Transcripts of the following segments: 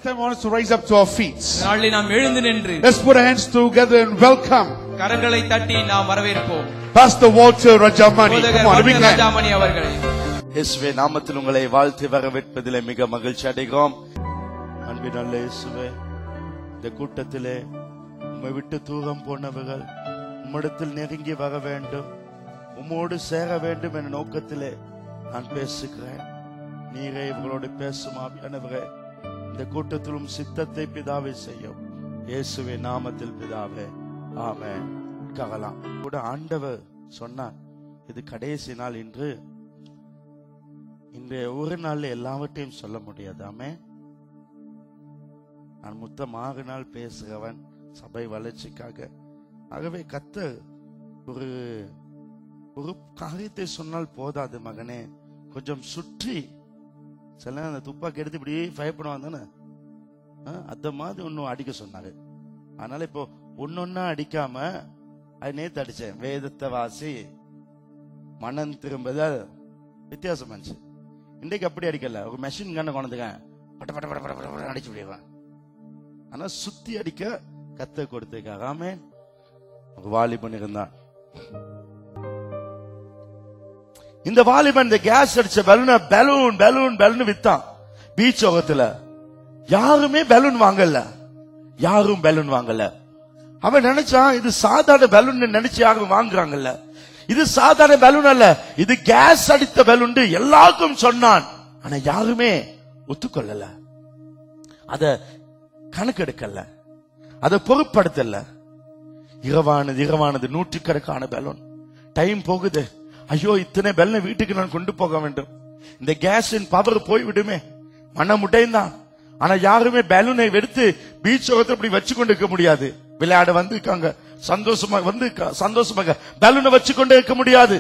time I want us to rise up to our feet. நாளில் நாம் எழுந்து நின்று Let's put our hands together and welcome கரங்களை தட்டி நாம் வரவேற்போம் Pastor Walter Rajamani. போதகர் Come on, a big வர்ண hand. ராஜாமணி அவர்களை இயேசுவே நாமத்தில் உங்களை வாழ்த்தி வரவேற்பதிலே மிக மகிழ்ச்சி அடைகிறோம் அன்பின் நல்ல இயேசுவே இந்த கூட்டத்திலே உம்மை விட்டு தூரம் போனவர்கள் உம்மிடத்தில் நெருங்கி வர வேண்டும் உம்மோடு சேர வேண்டும் என்ற நோக்கத்திலே நான் பேசுகிறேன் நீரே இவர்களோடு பேசும் ஆவியானவரே இந்த கூட்டத்திலும் சித்தத்தை பிதாவை செய்யும் இயேசுவே நாமத்தில் பிதாவே ஆமென் கவலாம் கூட ஆண்டவர் சொன்னார் இது கடைசி நாள் இன்று இன்றைய ஒரு நாள்ல எல்லாவற்றையும் சொல்ல முடியாது ஆமே நான் மொத்தமாக நாள் பேசுகிறவன் சபை வளர்ச்சிக்காக ஆகவே கத்த ஒரு ஒரு காரியத்தை சொன்னால் போதாது மகனே கொஞ்சம் சுற்றி சில நேரம் அந்த துப்பாக்கி எடுத்து இப்படி ஃபயர் பண்ணுவாங்க தானே ஆ, அந்த மாதிரி ஒன்னும் அடிக்க சொன்னாரு அதனால இப்போ ஒன்னொன்னா அடிக்காம அது நேத்து அடிச்சேன் வேதத்தை வாசி மனம் திரும்புதல் வித்தியாசம் இருந்துச்சு இன்றைக்கு அப்படி அடிக்கல ஒரு மெஷின் கண்ணை கொண்டதுங்க பட்ட பட்ட பட்ட பட்ட பட்ட பட்ட அடிச்சு விடுவேன் ஆனா சுத்தி அடிக்க கத்த கொடுத்துருக்காங்க ஆமே ஒரு வாலிபன் இருந்தான் இந்த வாலிபன் இந்த கேஸ் அடிச்ச பலூன பலூன் பலூன் பலூன் வித்தான் பீச் ஓகத்துல யாருமே பலூன் வாங்கல யாரும் பலூன் வாங்கல அவன் நினைச்சான் இது சாதாரண பலூன் நினைச்சு யாரும் வாங்குறாங்கல்ல இது சாதாரண பலூன் அல்ல இது கேஸ் அடித்த பலூன் எல்லாருக்கும் சொன்னான் ஆனா யாருமே ஒத்துக்கொள்ளல அத கணக்கெடுக்கல அத பொருட்படுத்தல இரவானது இரவானது நூற்றுக்கணக்கான பலூன் டைம் போகுது ஐயோ இத்தனை பெல்ல வீட்டுக்கு நான் கொண்டு போக வேண்டும் இந்த கேஸின் பவர் போய்விடுமே மனம் உடைந்தான் ஆனா யாருமே பலூனை எடுத்து பீச் ஓரத்தில் இப்படி வச்சு கொண்டு இருக்க முடியாது விளையாட வந்திருக்காங்க சந்தோஷமா வந்து சந்தோஷமாக பலூனை வச்சு கொண்டு இருக்க முடியாது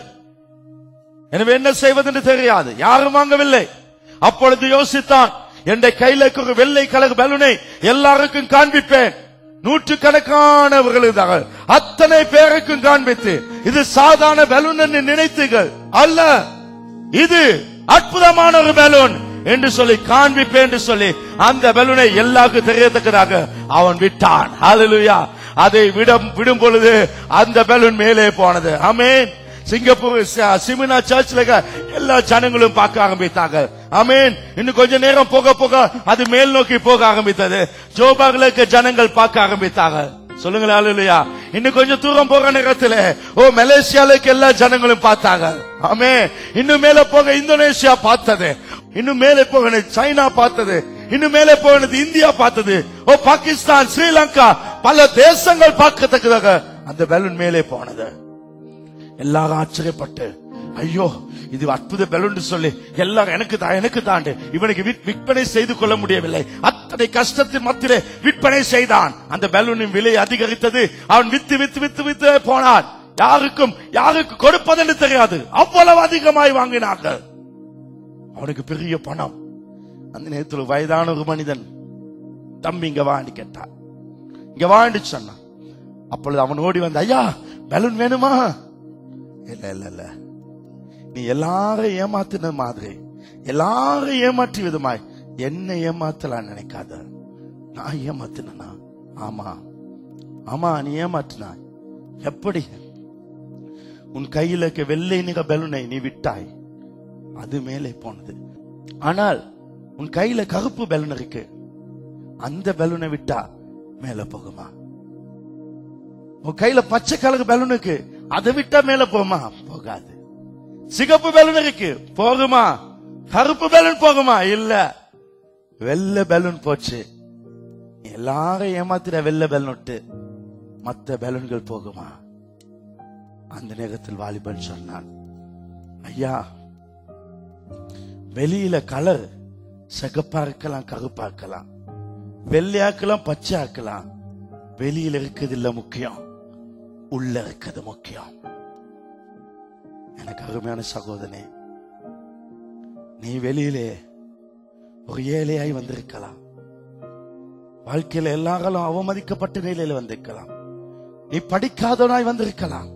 எனவே என்ன செய்வதென்று தெரியாது யாரும் வாங்கவில்லை அப்பொழுது யோசித்தான் என் கையில இருக்கிற ஒரு வெள்ளை கலர் பலூனை எல்லாருக்கும் காண்பிப்பேன் நூற்றுக்கணக்கானவர்கள் இருந்தார்கள் அத்தனை பேருக்கும் காண்பித்து இது சாதாரண பலூன் என்று நினைத்தீர்கள் அல்ல இது அற்புதமான ஒரு பலூன் என்று சொல்லி காண்பிப்பேன் என்று சொல்லி அந்த பலூனை எல்லாருக்கும் தெரியத்தக்கதாக அவன் விட்டான் ஹalleluya அதை விடும் விடும் பொழுது அந்த பலூன் மேலே போனது ஆமென் சிங்கப்பூர் ச- சிமினா சர்ச்ல எல்லா ஜனங்களும் பார்க்க ஆரம்பித்தாங்க ஆமென் இன்னும் கொஞ்ச நேரம் போக போக அது மேல் நோக்கி போக ஆரம்பித்தது ஜோபாக்ல இருக்க ஜனங்கள் பார்க்க ஆரம்பித்தாங்க சொல்லுங்களேன் ஹalleluya இன்னும் கொஞ்சம் தூரம் போற நேரத்துல ஓ மலேசியால இருக்க எல்லா ஜனங்களும் பார்த்தாங்க ஆமே இன்னும் மேல போக இந்தோனேஷியா பார்த்தது இன்னும் மேலே போக சைனா பார்த்தது இன்னும் மேலே போனது இந்தியா பார்த்தது ஓ பாகிஸ்தான் ஸ்ரீலங்கா பல தேசங்கள் பார்க்கத்தக்கதாக அந்த பலூன் மேலே போனது எல்லாரும் ஆச்சரியப்பட்டு ஐயோ இது அற்புத பலூன் சொல்லி எல்லாரும் எனக்கு தான் எனக்கு தாண்டு இவனுக்கு விற்- விற்பனை செய்து கொள்ள முடியவில்லை அத்தனை கஷ்டத்தின் மத்தியிலே விற்பனை செய்தான் அந்த பலூனின் விலை அதிகரித்தது அவன் வித்து வித்து வித்து வித்து போனான் யாருக்கும் யாருக்கு கொடுப்பதென்று தெரியாது அவ்வளவு அதிகமாய் வாங்கினார்கள் அவனுக்கு பெரிய பணம் அந்த நேரத்தில் வயதான ஒரு மனிதன் தம்பி இங்க வாண்டி கேட்டான் இங்க வாண்டி சொன்னான் அப்பொழுது அவன் ஓடி வந்து ஐயா பலூன் வேணுமா இல்ல இல்ல இல்ல நீ எல்லாரும் ஏமாத்தின மாதிரி எல்லாரும் ஏமாற்றி விதமாய் என்ன ஏமாத்தலாம் நினைக்காத நான் ஏமாத்தினா ஆமா ஆமா நீ ஏமாற்றினாய் எப்படி உன் கையில இருக்க வெள்ளை நிற பலூனை நீ விட்டாய் அது மேலே போனது ஆனால் உன் கையில கருப்பு பலூன் இருக்கு அந்த பலூனை விட்டா மேல போகுமா உன் கையில பச்சை கலர் பலூன் இருக்கு அதை விட்டா மேல போகுமா போகாது சிகப்பு பலூன் இருக்கு போகுமா கருப்பு பலூன் போகுமா இல்ல வெள்ளை பலூன் போச்சு எல்லாரும் ஏமாத்திர வெள்ளை பலூன் விட்டு மத்த பலூன்கள் போகுமா அந்த நேரத்தில் வாலிபன் சொன்னான் ஐயா வெளியில கலர் சிகப்பா இருக்கலாம் கருப்பா இருக்கலாம் வெள்ளையாக்கலாம் பச்சை ஆக்கலாம் வெளியில இருக்குது இல்ல முக்கியம் உள்ள இருக்குது முக்கியம் எனக்கு அருமையான சகோதரனே நீ வெளியிலே ஒரு ஏழையாய் வந்திருக்கலாம் வாழ்க்கையில எல்லாரும் அவமதிக்கப்பட்ட நிலையில வந்திருக்கலாம் நீ படிக்காதவனாய் வந்திருக்கலாம்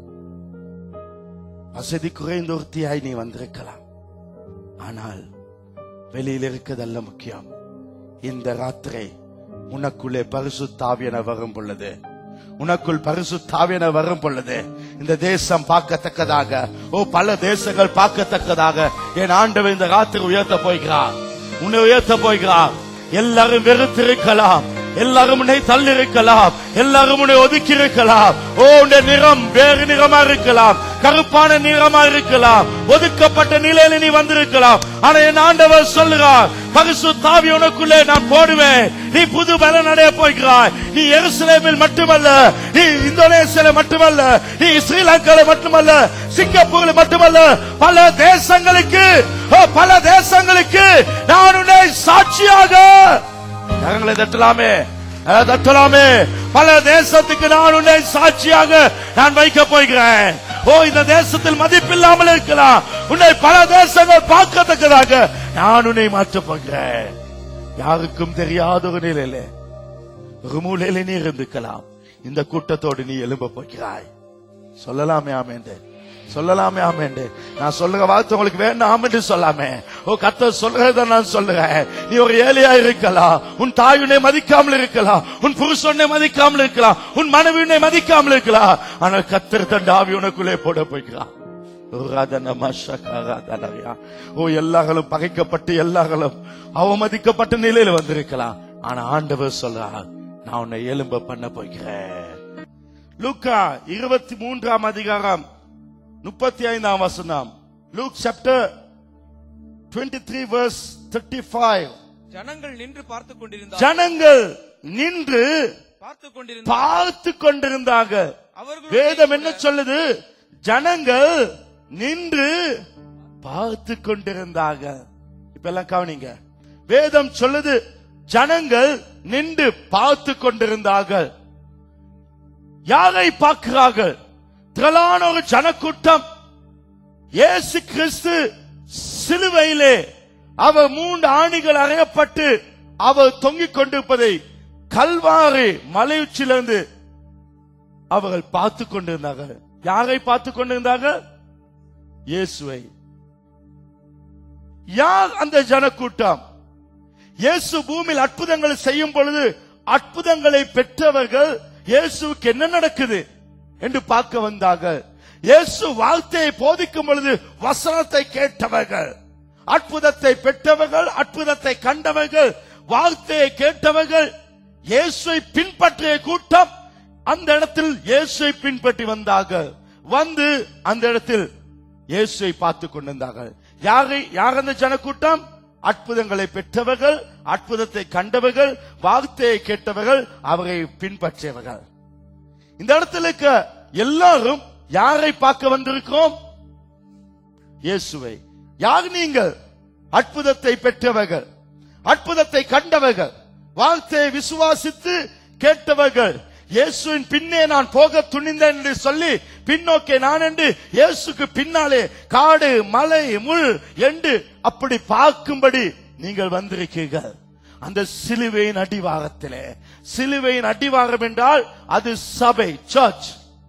வசதி குறைந்த ஒருத்தியாய் நீ வந்திருக்கலாம் ஆனால் வெளியில் இருக்கிறதல்ல முக்கியம் இந்த ராத்திரை உனக்குள்ளே பரிசு தாவியன வரும் பொழுது உனக்குள் பரிசு தாவியன வரும் பொழுது இந்த தேசம் பார்க்கத்தக்கதாக ஓ பல தேசங்கள் பார்க்கத்தக்கதாக என் ஆண்டவர் இந்த ராத்திரி உயர்த்த போகிறார் உன்னை உயர்த்த போகிறார் எல்லாரும் வெறுத்திருக்கலாம் எல்லாரும் உன்னை தள்ளிருக்கலாம் எல்லாரும் உன்னை ஒதுக்கி இருக்கலாம் ஓ உன்னை நிறம் வேறு நிறமா இருக்கலாம் கருப்பான நிறமா இருக்கலாம் ஒதுக்கப்பட்ட நிலையில நீ வந்திருக்கலாம் ஆனா என் ஆண்டவர் சொல்லுகிறார் பரிசு தாவி உனக்குள்ளே நான் போடுவேன் நீ புது பலன் அடைய போகிறாய் நீ எருசலேமில் மட்டுமல்ல நீ இந்தோனேசியில மட்டுமல்ல நீ ஸ்ரீலங்கால மட்டுமல்ல சிங்கப்பூர்ல மட்டுமல்ல பல தேசங்களுக்கு ஓ, பல தேசங்களுக்கு நான் உன்னை சாட்சியாக கரங்களை தட்டலாமே அஹ், தட்டலாமே பல தேசத்துக்கு நான் உன்னை சாட்சியாக நான் வைக்க போகிறேன் ஓ இந்த தேசத்தில் மதிப்பில்லாமல் இருக்கலாம் உன்னை பல தேசங்கள் பார்க்கத்தக்கதாக நான் உன்னை மாற்றப் போகிறேன் யாருக்கும் தெரியாத ஒரு நிலையில ஒரு மூலையில நீ இருந்துக்கலாம் இந்த கூட்டத்தோடு நீ எழும்ப போகிறாய் சொல்லலாமே ஆமேண்டு சொல்லலாமே ஆமேண்டு நான் சொல்லுற வார்த்தை உங்களுக்கு வேண்டாம் என்று சொல்லாமே ஓ கத்த சொல்றத நான் சொல்லுறேன் நீ ஒரு ஏழையா இருக்கலாம் உன் தாயுனை மதிக்காமல் இருக்கலாம் உன் புருஷனை மதிக்காமல் இருக்கலாம் உன் மனைவினை மதிக்காமல் இருக்கலாம் ஆனால் கத்தர் தன் ஆவி உனக்குள்ளே போட போய்க்கிறான் ஓ எல்லாங்களும் பகைக்கப்பட்டு எல்லாங்களும் அவமதிக்கப்பட்ட நிலையில வந்திருக்கலாம் ஆனா ஆண்டவர் சொல்றார் நான் உன்னை எலும்ப பண்ண போகிறேன் லூக்கா இருபத்தி மூன்றாம் அதிகாரம் முப்பத்தி ஐந்தாம் வசனம் Luke chapter twenty three verse thirty five ஜனங்கள் நின்று பார்த்துக் கொண்டிருந்தார் ஜனங்கள் நின்று பார்த்துக் கொண்டிருந்தார் பார்த்து கொண்டிருந்தாங்க அவர்களுடைய வேதம் என்ன சொல்லுது ஜனங்கள் நின்று பார்த்து கொண்டிருந்தாங்க இப்ப எல்லாம் கவனிங்க வேதம் சொல்லுது ஜனங்கள் நின்று பார்த்து கொண்டிருந்தார்கள் யாரை பார்க்கிறார்கள் திரளான ஒரு ஜனக்கூட்டம் இயேசு கிறிஸ்து சிலுவையிலே அவர் மூன்று ஆணிகள் அறையப்பட்டு அவர் தொங்கிக் கொண்டிருப்பதை கல்வாரி மலையுச்சிலிருந்து அவர்கள் பார்த்து கொண்டிருந்தார்கள் யாரை பார்த்து கொண்டிருந்தார்கள் இயேசுவை யார் அந்த ஜனக்கூட்டம் இயேசு பூமியில் அற்புதங்களை செய்யும் பொழுது அற்புதங்களை பெற்றவர்கள் இயேசுவுக்கு என்ன நடக்குது என்று பார்க்க வந்தார்கள் இயேசு வார்த்தையை போதிக்கும் பொழுது வசனத்தை கேட்டவர்கள் அற்புதத்தை பெற்றவர்கள் அற்புதத்தை கண்டவர்கள் வார்த்தையை கேட்டவர்கள் இயேசுவை பின்பற்றிய கூட்டம் அந்த இடத்தில் இயேசுவை பின்பற்றி வந்தார்கள் வந்து அந்த இடத்தில் இயேசுவை பார்த்து கொண்டிருந்தார்கள் யாரை யார் அந்த ஜனக்கூட்டம் அற்புதங்களை பெற்றவர்கள் அற்புதத்தை கண்டவர்கள் வார்த்தையை கேட்டவர்கள் அவரை பின்பற்றியவர்கள் இந்த இடத்துல இருக்க எல்லாரும் யாரை பார்க்க வந்திருக்கிறோம் இயேசுவை யார் நீங்கள் அற்புதத்தை பெற்றவர்கள் அற்புதத்தை கண்டவர்கள் வார்த்தையை விசுவாசித்து கேட்டவர்கள் இயேசுவின் பின்னே நான் போக துணிந்தேன் என்று சொல்லி பின்னோக்கே நான் என்று இயேசுக்கு பின்னாலே காடு மலை முள் என்று அப்படி பார்க்கும்படி நீங்கள் வந்திருக்கீர்கள் அந்த சிலுவையின் அடிவாரத்திலே சிலுவையின் அடிவாரம் என்றால் அது சபை சர்ச்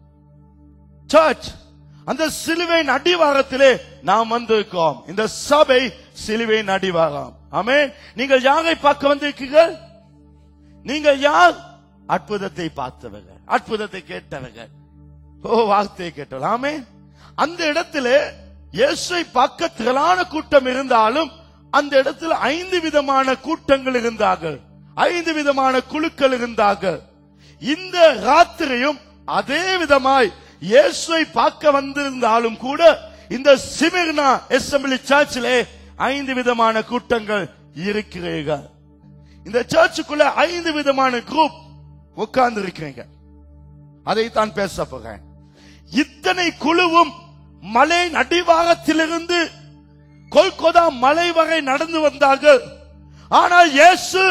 சர்ச் அந்த சிலுவையின் அடிவாரத்திலே நாம் வந்திருக்கோம் இந்த சபை சிலுவையின் அடிவாரம் ஆமே நீங்கள் யாரை பார்க்க வந்திருக்கீர்கள் நீங்கள் யார் அற்புதத்தை பார்த்தவர்கள் அற்புதத்தை கேட்டவர்கள் ஓ வார்த்தையை கேட்டவர்கள் ஆமே அந்த இடத்துல இயேசுவை பார்க்க திரளான கூட்டம் இருந்தாலும் அந்த இடத்துல ஐந்து விதமான கூட்டங்கள் இருந்தார்கள் ஐந்து விதமான குழுக்கள் இருந்தார்கள் இந்த ராத்திரியும் அதே விதமாய் இயேசுவை பார்க்க வந்திருந்தாலும் கூட இந்த சிமிர்னா எஸ்எம்பிளி சர்ச்சிலே ஐந்து விதமான கூட்டங்கள் இருக்கிறீர்கள் இந்த சர்ச்சுக்குள்ள ஐந்து விதமான குரூப் உட்கார்ந்து இருக்கிறீங்க அதைத்தான் பேச போகிறேன் இத்தனை குழுவும் மலை அடிவாரத்திலிருந்து கொல்கொதா மலை வரை நடந்து வந்தார்கள் ஆனால் இயேசு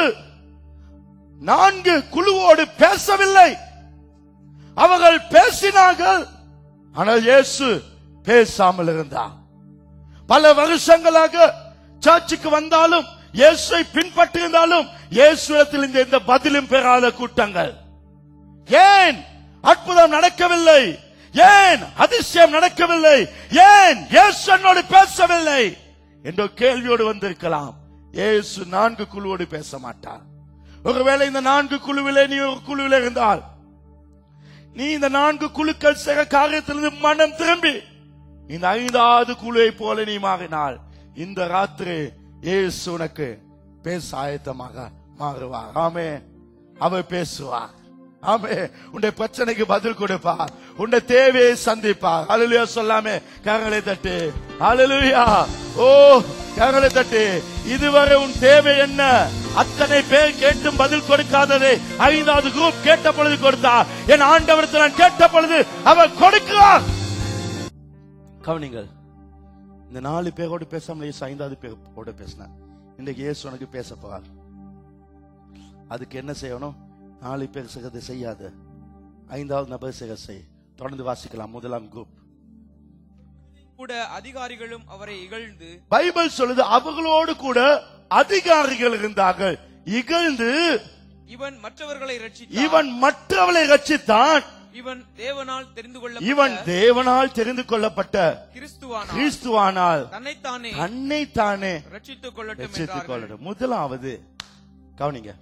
நான்கு குழுவோடு பேசவில்லை அவர்கள் பேசினார்கள் ஆனால் இயேசு பேசாமல் இருந்தார் பல வருஷங்களாக சர்ச்சுக்கு வந்தாலும் இயேசுவை பின்பற்றியிருந்தாலும் இயேசுடத்தில் இந்த எந்த பதிலும் பெறாத கூட்டங்கள் ஏன் அற்புதம் நடக்கவில்லை ஏன் அதிசயம் நடக்கவில்லை ஏன் இயேசு என்னோடு பேசவில்லை என்ற கேள்வியோடு வந்திருக்கலாம் இயேசு நான்கு குழுவோடு பேச மாட்டார் ஒருவேளை இந்த நான்கு குழுவிலே நீ ஒரு குழுவிலே இருந்தால் நீ இந்த நான்கு குழுக்கள் சக காரியத்திலிருந்து மனம் திரும்பி இந்த ஐந்தாவது குழுவை போல நீ மாறினால் இந்த ராத்திரி இயேசு உனக்கு பேச ஆயத்தமாக மாறுவார் ஆமே அவர் பேசுவார் ஆமே உன்னுடைய பிரச்சனைக்கு பதில் கொடுப்பார் உன்னுடைய தேவையை சந்திப்பார் அலுலியா சொல்லாமே கரங்களை தட்டு அலுலியா ஓ கரங்களை தட்டு இதுவரை உன் தேவை என்ன அத்தனை பேர் கேட்டும் பதில் கொடுக்காததை ஐந்தாவது குரூப் கேட்ட பொழுது கொடுத்தார் என் ஆண்டவரத்தில் நான் கேட்ட பொழுது அவர் கொடுக்கிறார் கவனிங்கள் இந்த நாலு பேரோடு பேசாமல் இயேசு ஐந்தாவது பேரோட பேசினேன் இன்றைக்கு இயேசு உனக்கு பேச போறார் அதுக்கு என்ன செய்யணும் நாலு பேர் செய்யறது செய்யாத ஐந்தாவது நபர் செய்ய செய் தொடர்ந்து வாசிக்கலாம் முதலாம் குரூப் கூட அதிகாரிகளும் அவரை இகழ்ந்து பைபிள் சொல்லுது அவர்களோடு கூட அதிகாரிகள் இருந்தார்கள் இகழ்ந்து இவன் மற்றவர்களை ரட்சித்தான் இவன் மற்றவளை ரட்சித்தான் இவன் தேவனால் தெரிந்து இவன் கொள்ள தேவனால் தெரிந்து கொள்ளப்பட்ட கிறிஸ்துவானால் கிறிஸ்துவானால் தன்னைத்தானே தன்னைத்தானே ரட்சித்துக் கொள்ளட்டும் ரட்சித்துக் என்றார்கள் கொள்ளட்டும் முதலாவது கவனிங்க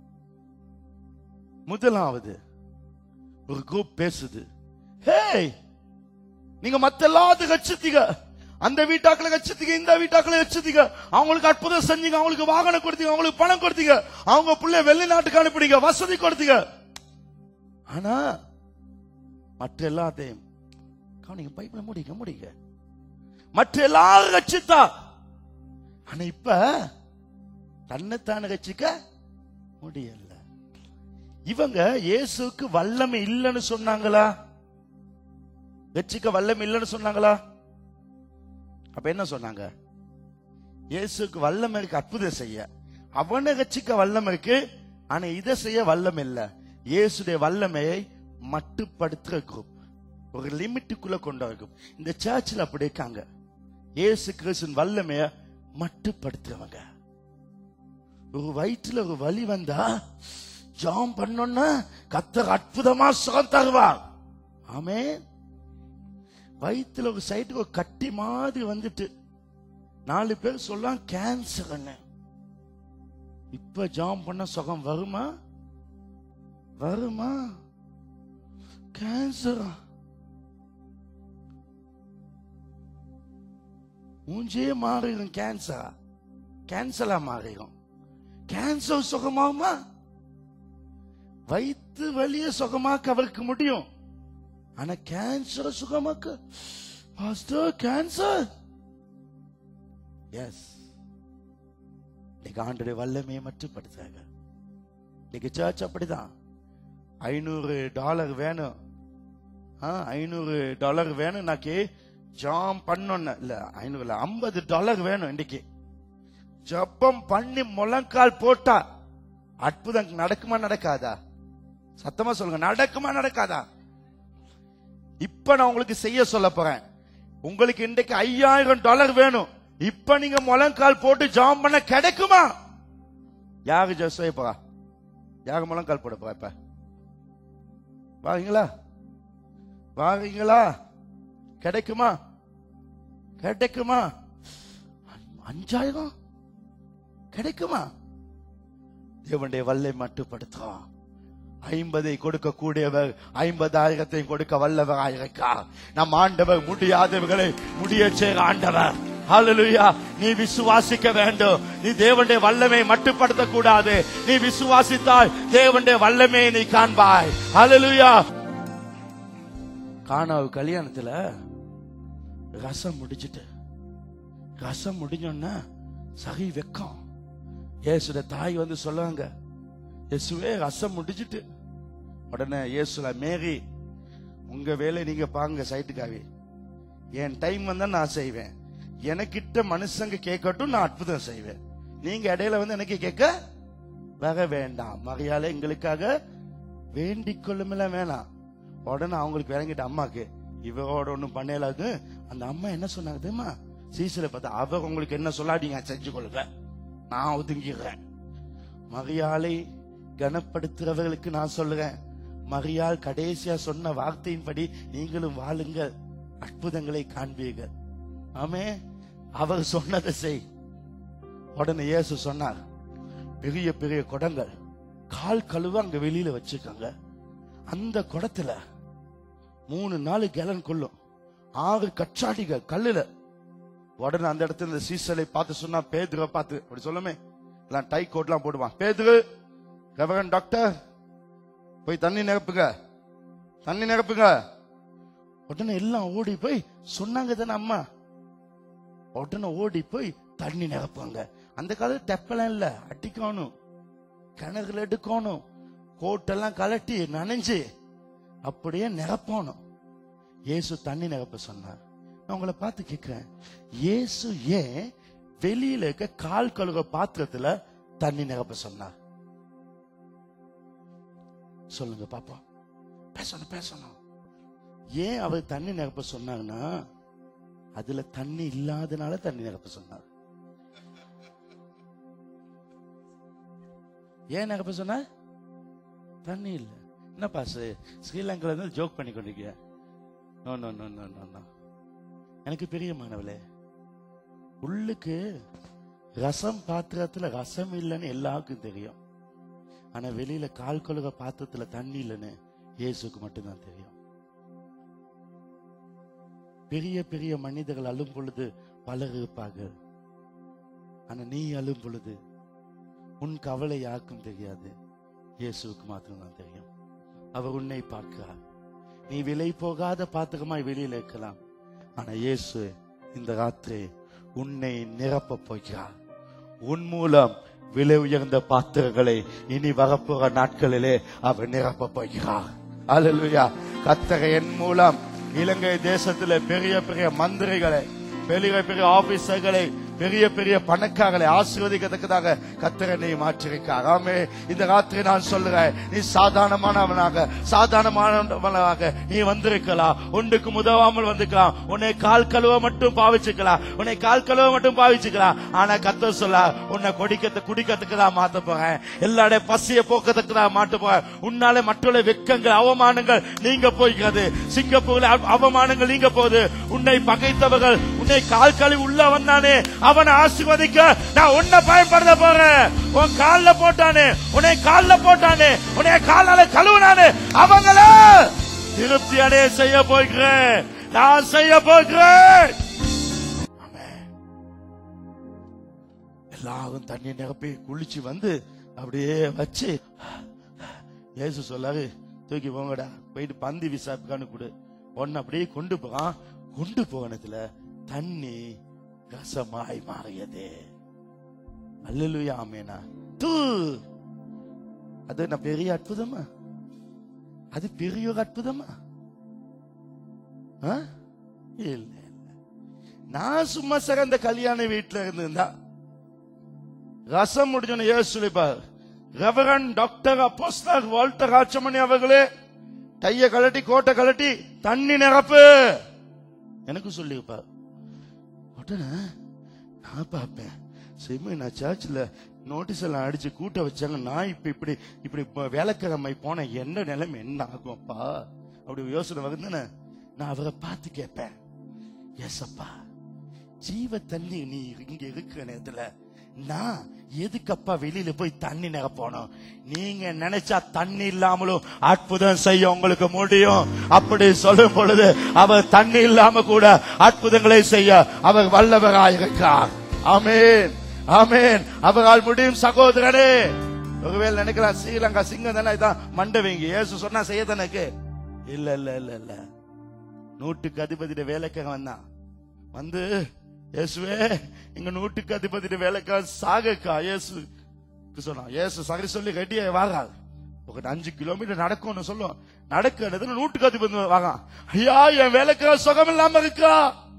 முதலாவது ஒரு குரூப் பேசுது ஹேய் நீங்க மத்த எல்லாத்தையும் கட்சித்தீங்க அந்த வீட்டாக்களை கட்சித்தீங்க இந்த வீட்டாக்களை கட்சித்தீங்க அவங்களுக்கு அற்புதம் செஞ்சீங்க அவங்களுக்கு வாகனம் கொடுத்தீங்க அவங்களுக்கு பணம் கொடுத்தீங்க அவங்க பிள்ளை வெளிநாட்டுக்கு அனுப்பினீங்க வசதி கொடுத்தீங்க ஆனா மற்ற எல்லாத்தையும் கவனிங்க பைப்பில முடிங்க முடிங்க மற்ற எல்லாரும் கட்சித்தா ஆனா இப்ப தன்னைத்தானே கட்சிக்க முடியல இவங்க இயேசுக்கு வல்லமை இல்லைன்னு சொன்னாங்களா வெச்சிக்க வல்லமை இல்லைன்னு சொன்னாங்களா அப்ப என்ன சொன்னாங்க இயேசுக்கு வல்லமை இருக்கு அற்புதம் செய்ய அவனை கட்சிக்க வல்லமை இருக்கு ஆனா இதை செய்ய வல்லமை இல்ல இயேசுடைய வல்லமையை மட்டுப்படுத்துற குரூப் ஒரு லிமிட்டுக்குள்ள கொண்டு இருக்கும் இந்த சர்ச்சில் அப்படி இருக்காங்க இயேசு கிறிஸ்துவின் வல்லமைய மட்டுப்படுத்துறவங்க ஒரு வயிற்றுல ஒரு வலி வந்தா ஜாம் பண்ணோன்னா கத்தர் அற்புதமா சுகம் தருவார் ஆமே வயிற்றுல ஒரு சைடுக்கு ஒரு கட்டி மாதிரி வந்துட்டு நாலு பேர் சொல்லலாம் கேன்சர் இப்ப ஜாம் பண்ண சுகம் வருமா வருமா கேன்சரா மூஞ்சே மாறிடும் கேன்சரா கேன்சரா மாறிடும் கேன்சர் சுகமாகுமா வயிற்று வலிய சுகமாக்க அவருக்கு முடியும் ஆனா கேன்சர் சுகமாக்க பாஸ்டர் கேன்சர் எஸ் இன்னைக்கு ஆண்டுடைய வல்லமையை மட்டுப்படுத்தாங்க இன்னைக்கு சர்ச் அப்படிதான் ஐநூறு டாலர் வேணும் ஆ, ஐநூறு டாலர் வேணும் நாக்கி ஜாம் பண்ணோன்னு இல்ல ஐநூறு இல்ல ஐம்பது டாலர் வேணும் இன்னைக்கு ஜப்பம் பண்ணி முழங்கால் போட்டா அற்புதம் நடக்குமா நடக்காதா சத்தமா சொல்லுங்க நடக்குமா நடக்காதா இப்ப நான் உங்களுக்கு செய்ய சொல்ல போறேன் உங்களுக்கு இன்றைக்கு ஐயாயிரம் டாலர் வேணும் இப்ப நீங்க முழங்கால் போட்டு ஜாம் பண்ண கிடைக்குமா யாரு ஜெ- செய்ய போறா யாரு முழங்கால் போட போறா இப்ப வாரீங்களா வாரீங்களா கிடைக்குமா கிடைக்குமா அஞ்சாயிரம் கிடைக்குமா தேவனுடைய வல்லை மட்டுப்படுத்தும் ஐம்பதை கொடுக்க கூடியவர் ஐம்பதாயிரத்தையும் கொடுக்க வல்லவராய் இருக்கார் நம் ஆண்டவர் முடியாதவர்களை முடிய செய்கிற ஆண்டவர் ஹalleluya நீ விசுவாசிக்க வேண்டும் நீ தேவனுடைய வல்லமை மட்டுப்படுத்த கூடாது நீ விசுவாசித்தால் தேவனுடைய வல்லமையை நீ காண்பாய் ஹalleluya காணாவு கல்யாணத்துல ரசம் முடிச்சிட்டு ரசம் முடிஞ்சோன்னா சகி வெக்கம் இயேசுட தாய் வந்து சொல்லுவாங்க இயேசுவே ரசம் முடிச்சிட்டு உடனே இயேசுல மேரி உங்க வேலை நீங்க பாருங்க சைட்டுக்காவே என் டைம் வந்தா நான் செய்வேன் எனக்கிட்ட மனுஷங்க கேட்கட்டும் நான் அற்புதம் செய்வேன் நீங்க இடையில வந்து எனக்கு கேட்க வர வேண்டாம் மகையால எங்களுக்காக வேண்டிக் கொள்ளுமில்ல வேணாம் உடனே அவங்களுக்கு விளங்கிட்ட அம்மாக்கு இவரோட ஒண்ணும் பண்ணலாது அந்த அம்மா என்ன சொன்னாங்க தெரியுமா சீசரை பார்த்தா அவர் உங்களுக்கு என்ன சொல்லாதீங்க செஞ்சு கொள்ளுங்க நான் ஒதுங்கிடுறேன் மரியாளை கனப்படுத்துறவர்களுக்கு நான் சொல்லுறேன் மரியாள் கடைசியா சொன்ன வார்த்தையின்படி நீங்களும் வாழுங்கள் அற்புதங்களை காண்பீர்கள் ஆமே அவர் சொன்னதை செய் உடனே இயேசு சொன்னார் பெரிய பெரிய குடங்கள் கால் கழுவ அங்க வெளியில வச்சிருக்காங்க அந்த குடத்துல மூணு நாலு கேலன் கொள்ளும் ஆறு கச்சாடிகள் கல்லுல உடனே அந்த இடத்துல இந்த சீசலை பார்த்து சொன்னா பேதுருவை பார்த்து அப்படி சொல்லுமே எல்லாம் டை கோட்லாம் போடுவான் பேதுரு ரெவரன் டாக்டர் போய் தண்ணி நிரப்புங்க தண்ணி நிரப்புங்க உடனே எல்லாம் ஓடி போய் சொன்னாங்க தானே அம்மா உடனே ஓடி போய் தண்ணி நிரப்புவாங்க அந்த காலத்துல தெப்பலாம் இல்ல அடிக்கணும் கிணறுல எடுக்கணும் கோட்டெல்லாம் கலட்டி நனைஞ்சு அப்படியே நிரப்பணும் இயேசு தண்ணி நிரப்ப சொன்னார் நான் உங்களை பார்த்து கேட்கிறேன் இயேசு ஏன் வெளியில இருக்க கால் கழுவ பாத்திரத்துல தண்ணி நிரப்ப சொன்னார் சொல்லுங்க பாப்போம் பேசணும் பேசணும் ஏன் அவர் தண்ணி நிரப்ப சொன்னாங்கன்னா அதுல தண்ணி இல்லாதனால தண்ணி நிரப்ப சொன்னார் ஏன் நிரப்ப சொன்ன தண்ணி இல்ல என்ன பாசு ஸ்ரீலங்கால இருந்து ஜோக் பண்ணி கொண்டிருக்கிய no no no no no no எனக்கு பிரியமானவளே உள்ளுக்கு ரசம் பாத்திரத்துல ரசம் இல்லைன்னு எல்லாருக்கும் தெரியும் ஆனா வெளியில கால் கழுக பாத்திரத்துல தண்ணி இல்லைன்னு இயேசுக்கு மட்டும்தான் தெரியும் பெரிய பெரிய மனிதர்கள் அழும் பொழுது பலர் இருப்பாங்க ஆனா நீ அழும் பொழுது உன் கவலை யாருக்கும் தெரியாது இயேசுவுக்கு மாத்திரம்தான் தெரியும் அவர் உன்னை பார்க்கிறார் நீ விலை போகாத பாத்திரமாய் வெளியில இருக்கலாம் ஆனா இயேசு இந்த ராத்திரி உன்னை நிரப்ப போகிறார் உன் மூலம் விலை உயர்ந்த பாத்திரங்களை இனி வரப்போற நாட்களிலே அவர் நிரப்ப போகிறார் அல்லேலூயா கத்தரை என் மூலம் இலங்கை தேசத்துல பெரிய பெரிய மந்திரிகளை பெரிய பெரிய ஆபீசர்களை பெரிய பெரிய பணக்காரர்களை ஆசீர்வதிக்கத்தக்கதாக கத்தரனை மாற்றிருக்கார் ஆமே இந்த ராத்திரி நான் சொல்லுறேன் நீ சாதாரணமானவனாக சாதாரணமானவனாக நீ வந்திருக்கலாம் ஒன்றுக்கு உதவாமல் வந்திருக்கலாம் உன்னை கால் கழுவ மட்டும் பாவிச்சுக்கலாம் உன்னை கால் கழுவ மட்டும் பாவிச்சுக்கலாம் ஆனா கத்த சொல்ல உன்னை கொடிக்கத்த குடிக்கத்துக்கு தான் மாத்த போறேன் எல்லாருடைய பசிய போக்கத்துக்கு தான் மாட்ட போறேன் உன்னால மற்றவருடைய வெக்கங்கள் அவமானங்கள் நீங்க போய்கிறது சிங்கப்பூர்ல அவ- அவமானங்கள் நீங்க போகுது உன்னை பகைத்தவர்கள் உன்னை கால் கழுவி உள்ள வந்தானே அவனை ஆசீர்வதிக்க நான் உன்னை பயன்படுத்த போறேன் உன் கால்ல போட்டானே உன்னை கால்ல போட்டானே உன்னை காலால கழுவுனானே அவங்கள திருப்தி அடைய செய்ய போகிறேன் நான் செய்ய போகிறேன் ஆமென். எல்லாரும் தண்ணி நிரப்பி குளிச்சு வந்து அப்படியே வச்சு இயேசு சொல்லாரு தூக்கி போங்கடா போயிட்டு பந்தி விசாரிப்புக்கான்னு கொடு ஒன்னு அப்படியே கொண்டு போறான் கொண்டு போனதுல தண்ணி ரசமாய் மாறியது அல்லலுயா ஆமேனா தூ அது என்ன பெரிய அற்புதமா அது பெரிய ஒரு அற்புதமா ஆ? இல்ல இல்ல நான் சும்மா சிறந்த கல்யாண வீட்டுல இருந்திருந்தா ரசம் முடிஞ்சோன்னு ஏசு சொல்லிப்பார் ரெவரன் டாக்டர் அப்போஸ்தலர் வால்டர் ராச்சமணி அவர்களே டைய கலட்டி கோட்டை கலட்டி தண்ணி நிரப்பு எனக்கு சொல்லியிருப்பார் உடனே நான் பார்ப்பேன் சிம்மி நான் சர்ச்சில் நோட்டீஸ் எல்லாம் அடிச்சு கூட்ட வச்சாங்க நான் இப்ப இப்படி இப்படி இப்ப வேலைக்கிழமை போன என்ன நிலைமை என்ன ஆகும்ப்பா அப்படி யோசனை வருதுன்னு நான் அவரை பார்த்து கேட்பேன் எஸ்அப்பா ஜீவ தண்ணி நீ இங்க இருக்கிற நேரத்துல நான் எதுக்கப்பா வெளியில போய் தண்ணி நிரப்பணும் நீங்க நினைச்சா தண்ணி இல்லாமலும் அற்புதம் செய்ய உங்களுக்கு முடியும் அப்படி சொல்லும் பொழுது அவர் தண்ணி இல்லாம கூட அற்புதங்களை செய்ய அவர் வல்லவராயிருக்கார் ஆமென் ஆமென் அவரால் முடியும் சகோதரனே ஒருவேளை நினைக்கலாம் ஸ்ரீலங்கா சிங்கம் தானே இதான் மண்டவங்க இயேசு சொன்னா செய்ய தானே இல்ல இல்ல இல்ல இல்ல நூற்றுக்கு அதிபதியோட வேலைக்காக வந்தான் வந்து இயேசுவே எங்க நூற்றுக்கு அதிபதியோட வேலைக்காக சாகக்கா இயேசு சொன்னான் இயேசு சரி சொல்லி ரெடியா வாரா ஒரு அஞ்சு கிலோமீட்டர் நடக்கும்னு சொல்லும் நடக்கிறது நூற்றுக்கு அதிபதி வாங்க ஐயா என் வேலைக்காக சுகம் இல்லாம இருக்கா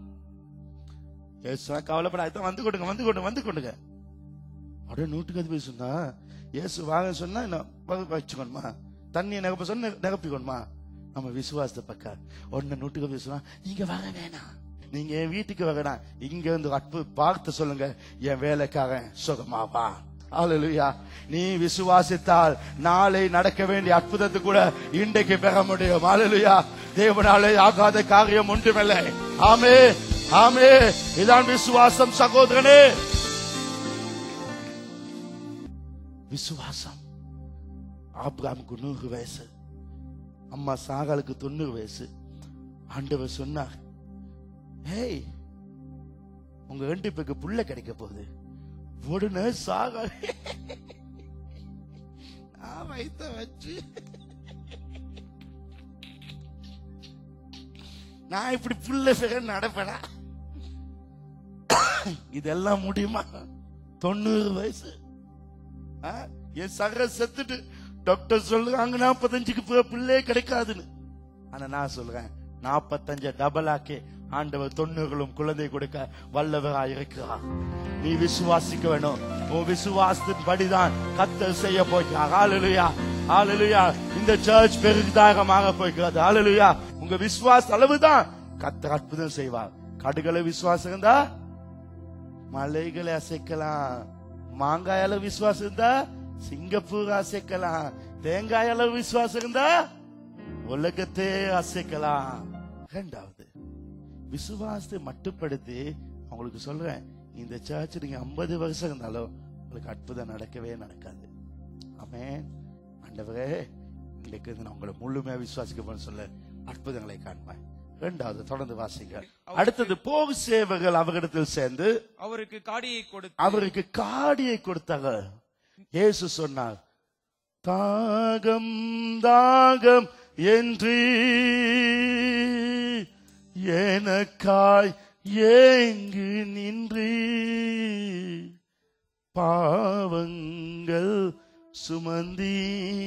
இயேசு கவலைப்பட இதான் வந்து கொடுங்க வந்து கொடுங்க வந்து கொடுங்க அப்படியே நூற்றுக்கு அதிபதி சொன்னா இயேசு வாங்க சொன்னா என்ன வ- வச்சுக்கணுமா தண்ணியை நிரப்ப சொன்னா நிரப்பிக்கணுமா நம்ம விசுவாசத்தை பக்கம் ஒன்னு நூற்றுக்கு அதிபதி சொன்னா நீங்க வர வேணாம் நீங்க என் வீட்டுக்கு வரணும் இங்க இருந்து அற்பு பார்த்து சொல்லுங்க என் வேலைக்காரன் சுகமாவா ஹalleluya நீ விசுவாசித்தால் நாளை நடக்க வேண்டிய அற்புதத்தை கூட இன்றைக்கு பெற முடியும் ஹalleluya தேவனாலே ஆகாத காரியம் ஒன்றுமில்லை ஆமே ஆமே இதான் விசுவாசம் சகோதரனே விசுவாசம் ஆப்ராமுக்கு நூறு வயசு அம்மா சாகாலுக்கு தொண்ணூறு வயசு ஆண்டவர் சொன்னார் ஏய் உங்க ரெண்டு பேருக்கு புள்ள கிடைக்க போகுது உடனே சாக நான் வைத்த வச்சு நான் இப்படி புள்ள பிற நடப்படா இதெல்லாம் முடியுமா தொண்ணூறு வயசு ஆ? என் சகர செத்துட்டு டாக்டர் சொல்லுறாங்க நாற்பத்தஞ்சுக்கு பிறகு பிள்ளையே கிடைக்காதுன்னு ஆனா நான் சொல்றேன் நாற்பத்தஞ்ச டபுள் ஆக்கி ஆண்டவர் தொண்ணூறுகளும் குழந்தை கொடுக்க வல்லவராய் இருக்கிறார் நீ விசுவாசிக்க வேணும் உன் விசுவாசத்தின் படிதான் கத்தர் செய்ய போகிறார் ஹalleluya ஹalleluya இந்த சர்ச் பெருதாகமாக போகிறது ஹalleluya உங்க விசுவாச அளவுதான் கத்தர் அற்புதம் செய்வார் கடுகளை விசுவாசம் இருந்தா மலைகளை அசைக்கலாம் மாங்காய் அளவு விசுவாசம் இருந்தா சிங்கப்பூர் அசைக்கலாம் தேங்காய் அளவு விசுவாசம் இருந்தா உலகத்தே அசைக்கலாம் இரண்டாவது விசுவாசத்தை மட்டுப்படுத்தி அவங்களுக்கு சொல்றேன் இந்த சர்ச் நீங்க 50 வருஷம் இருந்தாலும் உங்களுக்கு அற்புதம் நடக்கவே நடக்காது ஆமென் ஆண்டவரே இன்றைக்கு இருந்து நான் உங்களை முழுமையா விசுவாசிக்க போறேன்னு சொல்ல அற்புதங்களை காண்பேன் இரண்டாவது தொடர்ந்து வாசிங்க அடுத்தது போர் சேவர்கள் அவரிடத்தில் சேர்ந்து அவருக்கு காடியை கொடுத்து அவருக்கு காடியை கொடுத்தாங்க இயேசு சொன்னார் தாகம் தாகம் என்று எனக்காய் ஏங்கு நின்று பாவங்கள் சுமந்தி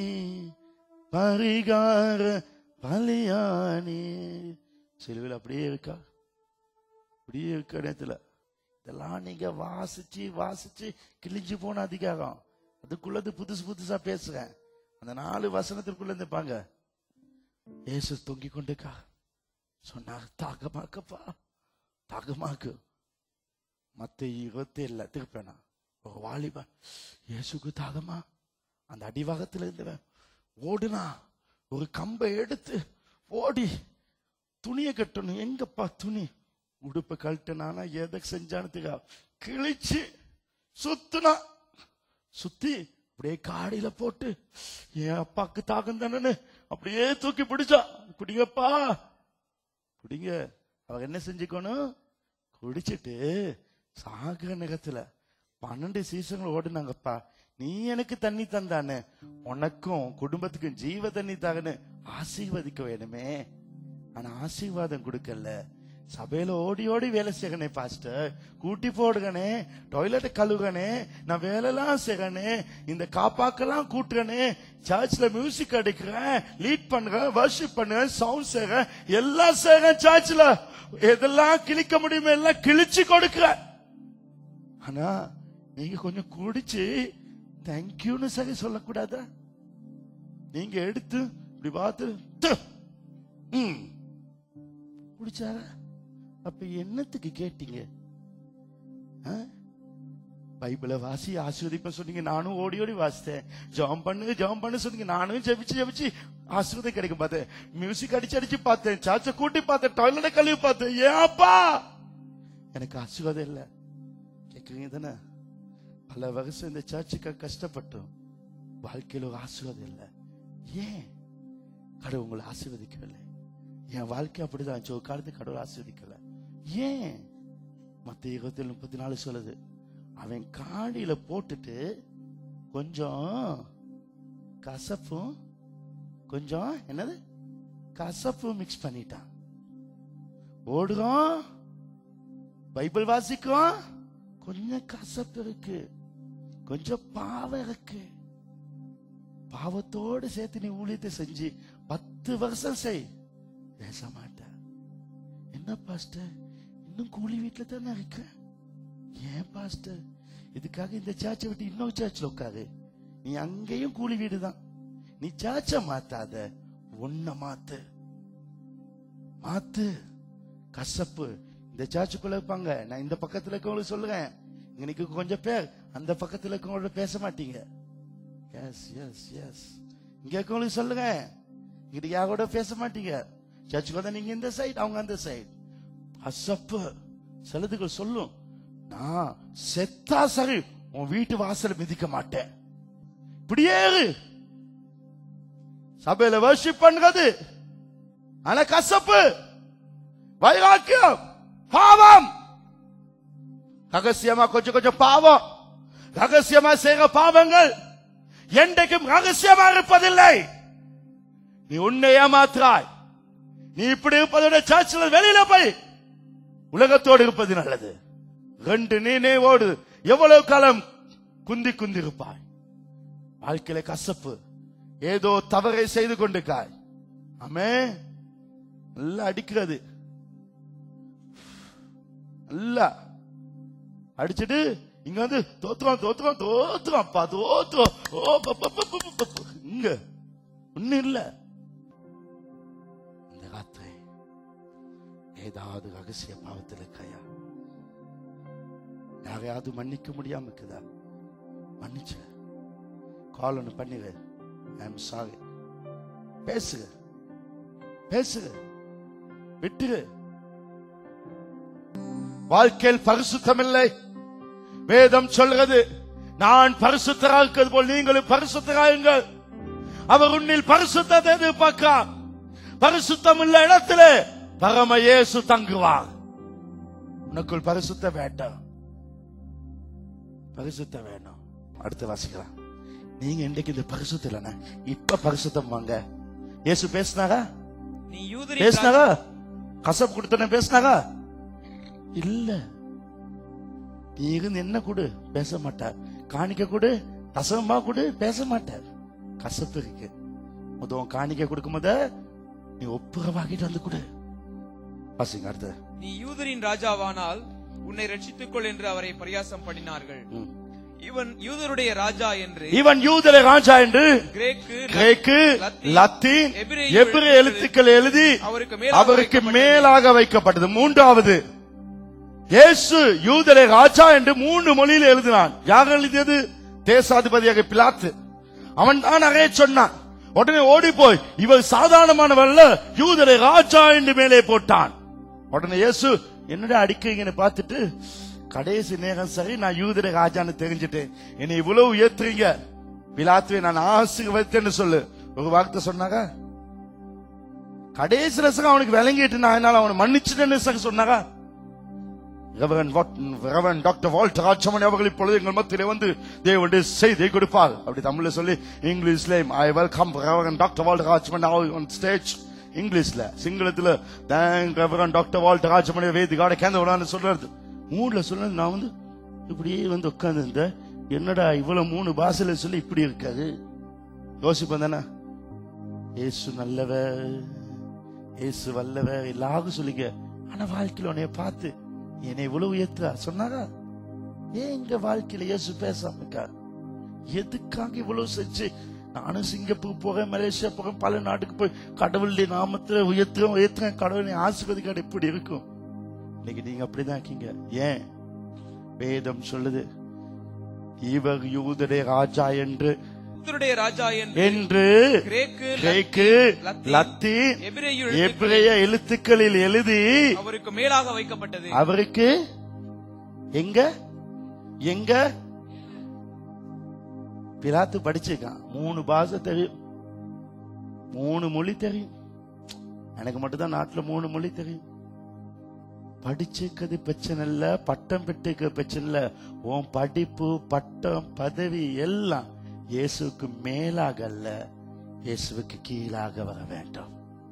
பரிகார பலியானே சிலுவையில் அப்படியே இருக்கா அப்படியே இருக்க நேரத்துல இதெல்லாம் நீங்க வாசிச்சு வாசிச்சு கிழிஞ்சு போன அதிகாரம் அதுக்குள்ளது புதுசு புதுசா பேசுறேன் அந்த நாலு வசனத்திற்குள்ள இருந்துப்பாங்க இயேசு தொங்கி கொண்டுக்கா சொன்னார் தாகமாக்கப்பா தாகமாக்கு மத்த இருபத்தி இல்ல திருப்பேனா ஒரு வாலிபன் இயேசுக்கு தாகமா அந்த அடிவாகத்துல இருந்தவன் ஓடுனா ஒரு கம்பை எடுத்து ஓடி துணியை கட்டணும் எங்கப்பா துணி உடுப்பை கழட்டினானா எதை செஞ்சான்னு தெரியாது கிழிச்சு சுத்துனா சுத்தி அப்படியே காடியில போட்டு என் அப்பாக்கு தாகம் தானே அப்படியே தூக்கி பிடிச்சா குடிங்கப்பா குடிங்க அவர் என்ன செஞ்சுக்கணும் குடிச்சிட்டு சாகிற நேரத்துல பன்னெண்டு சீசன்கள் ஓடுனாங்கப்பா நீ எனக்கு தண்ணி தந்தானே உனக்கும் குடும்பத்துக்கும் ஜீவ தண்ணி தாகன்னு ஆசீர்வதிக்க வேணுமே ஆனா ஆசீர்வாதம் கொடுக்கல சபையில ஓடி ஓடி வேலை செய்யணே பாஸ்டர் கூட்டி போடுகனே டாய்லெட் கழுவுகனே நான் வேலைலாம் செய்யறனே இந்த காப்பாக்கெல்லாம் கூட்டுறனே சர்ச்ல மியூசிக் அடிக்கிறேன் லீட் பண்றேன் வர்ஷிப் பண்ணுறேன் சவுண்ட் செய்றேன் எல்லாம் செய்றேன் சர்ச்ல எதெல்லாம் கிழிக்க முடியுமோ எல்லாம் கிழிச்சு கொடுக்கிறேன் ஆனா நீங்க கொஞ்சம் குடிச்சு தேங்க்யூன்னு சரி சொல்லக்கூடாதா நீங்க எடுத்து இப்படி பார்த்து து, ம், குடிச்சாரா அப்ப என்னத்துக்கு கேட்டீங்க ஆ? பைபிளை வாசி ஆசீர்வதிப்பேன் சொன்னீங்க நானும் ஓடி ஓடி வாசித்தேன் ஜாம் பண்ணு ஜாம் பண்ணு சொன்னீங்க நானும் ஜெபிச்சு ஜெபிச்சு ஆசீர்வாதம் கிடைக்கும் பார்த்தேன் மியூசிக் அடிச்சு அடிச்சு பார்த்தேன் சாச்ச கூட்டி பார்த்தேன் டாய்லெட் கழுவி பார்த்தேன் ஏப்பா எனக்கு ஆசீர்வாதம் இல்ல கேக்குறீங்க தானே பல வருஷம் இந்த சர்ச்சுக்கு கஷ்டப்பட்டோம் வாழ்க்கையில ஒரு ஆசீர்வாதம் இல்ல ஏன் கடவுள் உங்களை ஆசீர்வதிக்கவில்லை என் வாழ்க்கை அப்படிதான் ஆச்சு. ஒரு காலத்து கடவுள் ஆசீர்வதிக்கல ஏன் மத்த இருபத்தி முப்பத்தி நாலு சொல்லுது அவன் காடியில போட்டுட்டு கொஞ்சம் கசப்பும் கொஞ்சம் என்னது கசப்பும் மிக்ஸ் பண்ணிட்டான் ஓடுறோம் பைபிள் வாசிக்கிறோம் கொஞ்சம் கசப்பு இருக்கு கொஞ்சம் பாவம் இருக்கு பாவத்தோடு சேர்த்து நீ ஊழியத்தை செஞ்சு பத்து வருஷம் செய் பேச மாட்ட என்ன பாஸ்டர் இன்னும் கூலி வீட்டுல தானே இருக்க ஏன் பாஸ்டர் இதுக்காக இந்த சர்ச்சை விட்டு இன்னொரு சர்ச்சில் உட்காரு நீ அங்கேயும் கூலி வீடு தான் நீ சர்ச்சை மாத்தாத உன்னை மாத்து மாத்து கசப்பு இந்த சர்ச்சுக்குள்ள இருப்பாங்க நான் இந்த பக்கத்துல இருக்கவங்களுக்கு சொல்லுறேன் இங்க நிக்க கொஞ்சம் பேர் அந்த பக்கத்துல இருக்கவங்களோட பேச மாட்டீங்க எஸ் எஸ் எஸ் இங்க இருக்கவங்களுக்கு சொல்லுங்க இங்கிட்ட யாரோட பேச மாட்டீங்க சர்ச்சுக்கு வந்தா நீங்க இந்த சைடு அவங்க அந்த சைடு அசப்பு சிலதுகள் சொல்லும் நான் செத்தா சரி உன் வீட்டு வாசல மிதிக்க மாட்டேன் இப்படியே இரு. சபையில வர்ஷிப் பண்றது ஆனா கசப்பு வைராக்கியம் பாவம் ரகசியமா கொஞ்சம் கொஞ்சம் பாவம் ரகசியமா செய்கிற பாவங்கள் என்றைக்கும் ரகசியமா இருப்பதில்லை நீ உன்னை ஏமாத்துறாய் நீ இப்படி இருப்பதோட சர்ச்சில் வெளியில போய் உலகத்தோடு இருப்பது நல்லது ரெண்டு நினைவோடு எவ்வளவு காலம் குந்தி குந்தி இருப்பாய் வாழ்க்கையில கசப்பு ஏதோ தவறை செய்து கொண்டிருக்காய் ஆமே நல்லா அடிக்கிறது நல்லா அடிச்சிட்டு இங்க வந்து தோத்துறோம் தோத்துறோம் தோத்துறோம் அப்பா தோத்துறோம் ஓ ப, ப, ப, ப, ப, ப. இங்க ஒண்ணு இல்ல இந்த ராத்திரி ஏதாவது ரகசிய பாவத்தில் இருக்கையா யாரையாவது மன்னிக்க முடியாம இருக்குதா மன்னிச்சு கால் ஒன்று பண்ணுங்க ஐம் சாரி பேசுங்க பேசுங்க விட்டுரு வாழ்க்கையில் பரிசுத்தம் இல்லை வேதம் சொல்கிறது நான் பரிசுத்தரா இருக்கிறது போல் நீங்களும் பரிசுத்தராயுங்கள் அவர் உன்னில் பரிசுத்தத்தை எதிர்பார்க்கிறார் பரிசுத்தம் உள்ள இடத்துல பரம இயேசு தங்குவார் உனக்குள் பரிசுத்த வேண்டாம் பரிசுத்த வேணும் அடுத்து வாசிக்கலாம் நீங்க இன்றைக்கு இந்த பரிசுத்த இல்லைன்னா இப்ப பரிசுத்தம் வாங்க இயேசு பேசினாரா நீ யூதரின் பேசினாரா கசப்பு கொடுத்தன பேசினாரா இல்ல நீ இருந்து என்ன கொடு பேச மாட்டார் காணிக்க கொடு ரசமா கொடு பேச மாட்டார் கசப்பு இருக்கு முதல் காணிக்க கொடுக்கும் போத நீ ஒப்புற வாங்கிட்டு வந்து கொடு வாசிங்க அடுத்து நீ யூதரின் ராஜாவானால் உன்னை ரட்சித்துக் கொள் என்று அவரை பரியாசம் பண்ணினார்கள் ம். இவன் யூதருடைய ராஜா என்று இவன் யூதரை ராஜா என்று கிரேக்கு கிரேக்கு லத்தீன் எபிரேய எபிரே எழுத்துக்கள் எழுதி அவருக்கு மேலாக அவருக்கு வைக்கப்பட்டது. மேலாக வைக்கப்பட்டது மூன்றாவது இயேசு யூதரை ராஜா என்று மூன்று மொழியில் எழுதினான் யார் எழுதியது தேசாதிபதியாக பிலாத்து அவன் தான் நிறைய சொன்னான் உடனே ஓடி போய் இவர் சாதாரணமானவல்ல யூதரை ராஜா என்று மேலே போட்டான் உடனே இயேசு என்னடா அடிக்கிறீங்கன்னு பார்த்துட்டு கடைசி நேரம் சரி நான் யூதரை ராஜான்னு தெரிஞ்சுட்டேன் என்னை இவ்வளவு உயர்த்துறீங்க பிலாத்துவை நான் ஆசீர்வதித்தேன்னு சொல்லு ஒரு வார்த்தை சொன்னாங்க கடைசி ரசகம் அவனுக்கு விளங்கிட்டு நான் என்னால அவனை மன்னிச்சுட்டேன்னு சக சொன்னாரா reverend what- reverend doctor Walter Rajamani அவர்கள் இப்பொழுது எங்கள் மத்தியிலே வந்து தேவனுடைய செய்தியை கொடுப்பார் அப்படி தமிழ்ல சொல்லி இங்கிலீஷ்ல I welcome reverend doctor Walter Rajamani on stage இங்கிலீஷ்ல சிங்களத்துல thank reverend doctor Walter Rajamani வேதிகாட கேந்த விடான்னு சொல்றது மூணுல சொன்னது நான் வந்து இப்படியே வந்து உட்கார்ந்து இருந்தேன் என்னடா இவ்வளவு மூணு பாஷையில சொல்லி இப்படி இருக்காது யோசிப்பேன் தானே இயேசு நல்லவர் இயேசு வல்லவர் எல்லாரும் சொல்லிக்க ஆனா வாழ்க்கையில உன்னைய பார்த்து என்னை இவ்வளவு உயர்த்துறா சொன்னாரா ஏன் எங்க வாழ்க்கையில இயேசு பேசாம இருக்கார் எதுக்காக இவ்வளவு செஞ்சு நானும் சிங்கப்பூர் போறேன் மலேசியா போறேன் பல நாட்டுக்கு போய் கடவுளுடைய நாமத்துல உயர்த்துறேன் உயர்த்துறேன் கடவுளை ஆசிர்வதிக்காடு எப்படி இருக்கும் இன்னைக்கு நீங்க அப்படிதான் இருக்கீங்க ஏன் வேதம் சொல்லுது இவர் யூதரே ராஜா என்று யூதருடைய ராஜா என்று என்று கிரேக்கு கிரேக்கு லத்தீன், லத்தீன் எபிரேய எபிரேய எழுத்துக்களில் எழுதி அவருக்கு மேலாக வைக்கப்பட்டது அவருக்கு எங்க எங்க பிலாத்து படிச்சிருக்கான் மூணு பாஷை தெரியும் மூணு மொழி தெரியும் எனக்கு மட்டும்தான் நாட்டுல மூணு மொழி தெரியும் படிச்சிருக்கிறது பிரச்சனை இல்ல பட்டம் பெற்றிருக்க பிரச்சனை இல்ல உன் படிப்பு பட்டம் பதவி எல்லாம் இயேசுவுக்கு மேலாக அல்ல இயேசுவுக்கு கீழாக வர வேண்டும்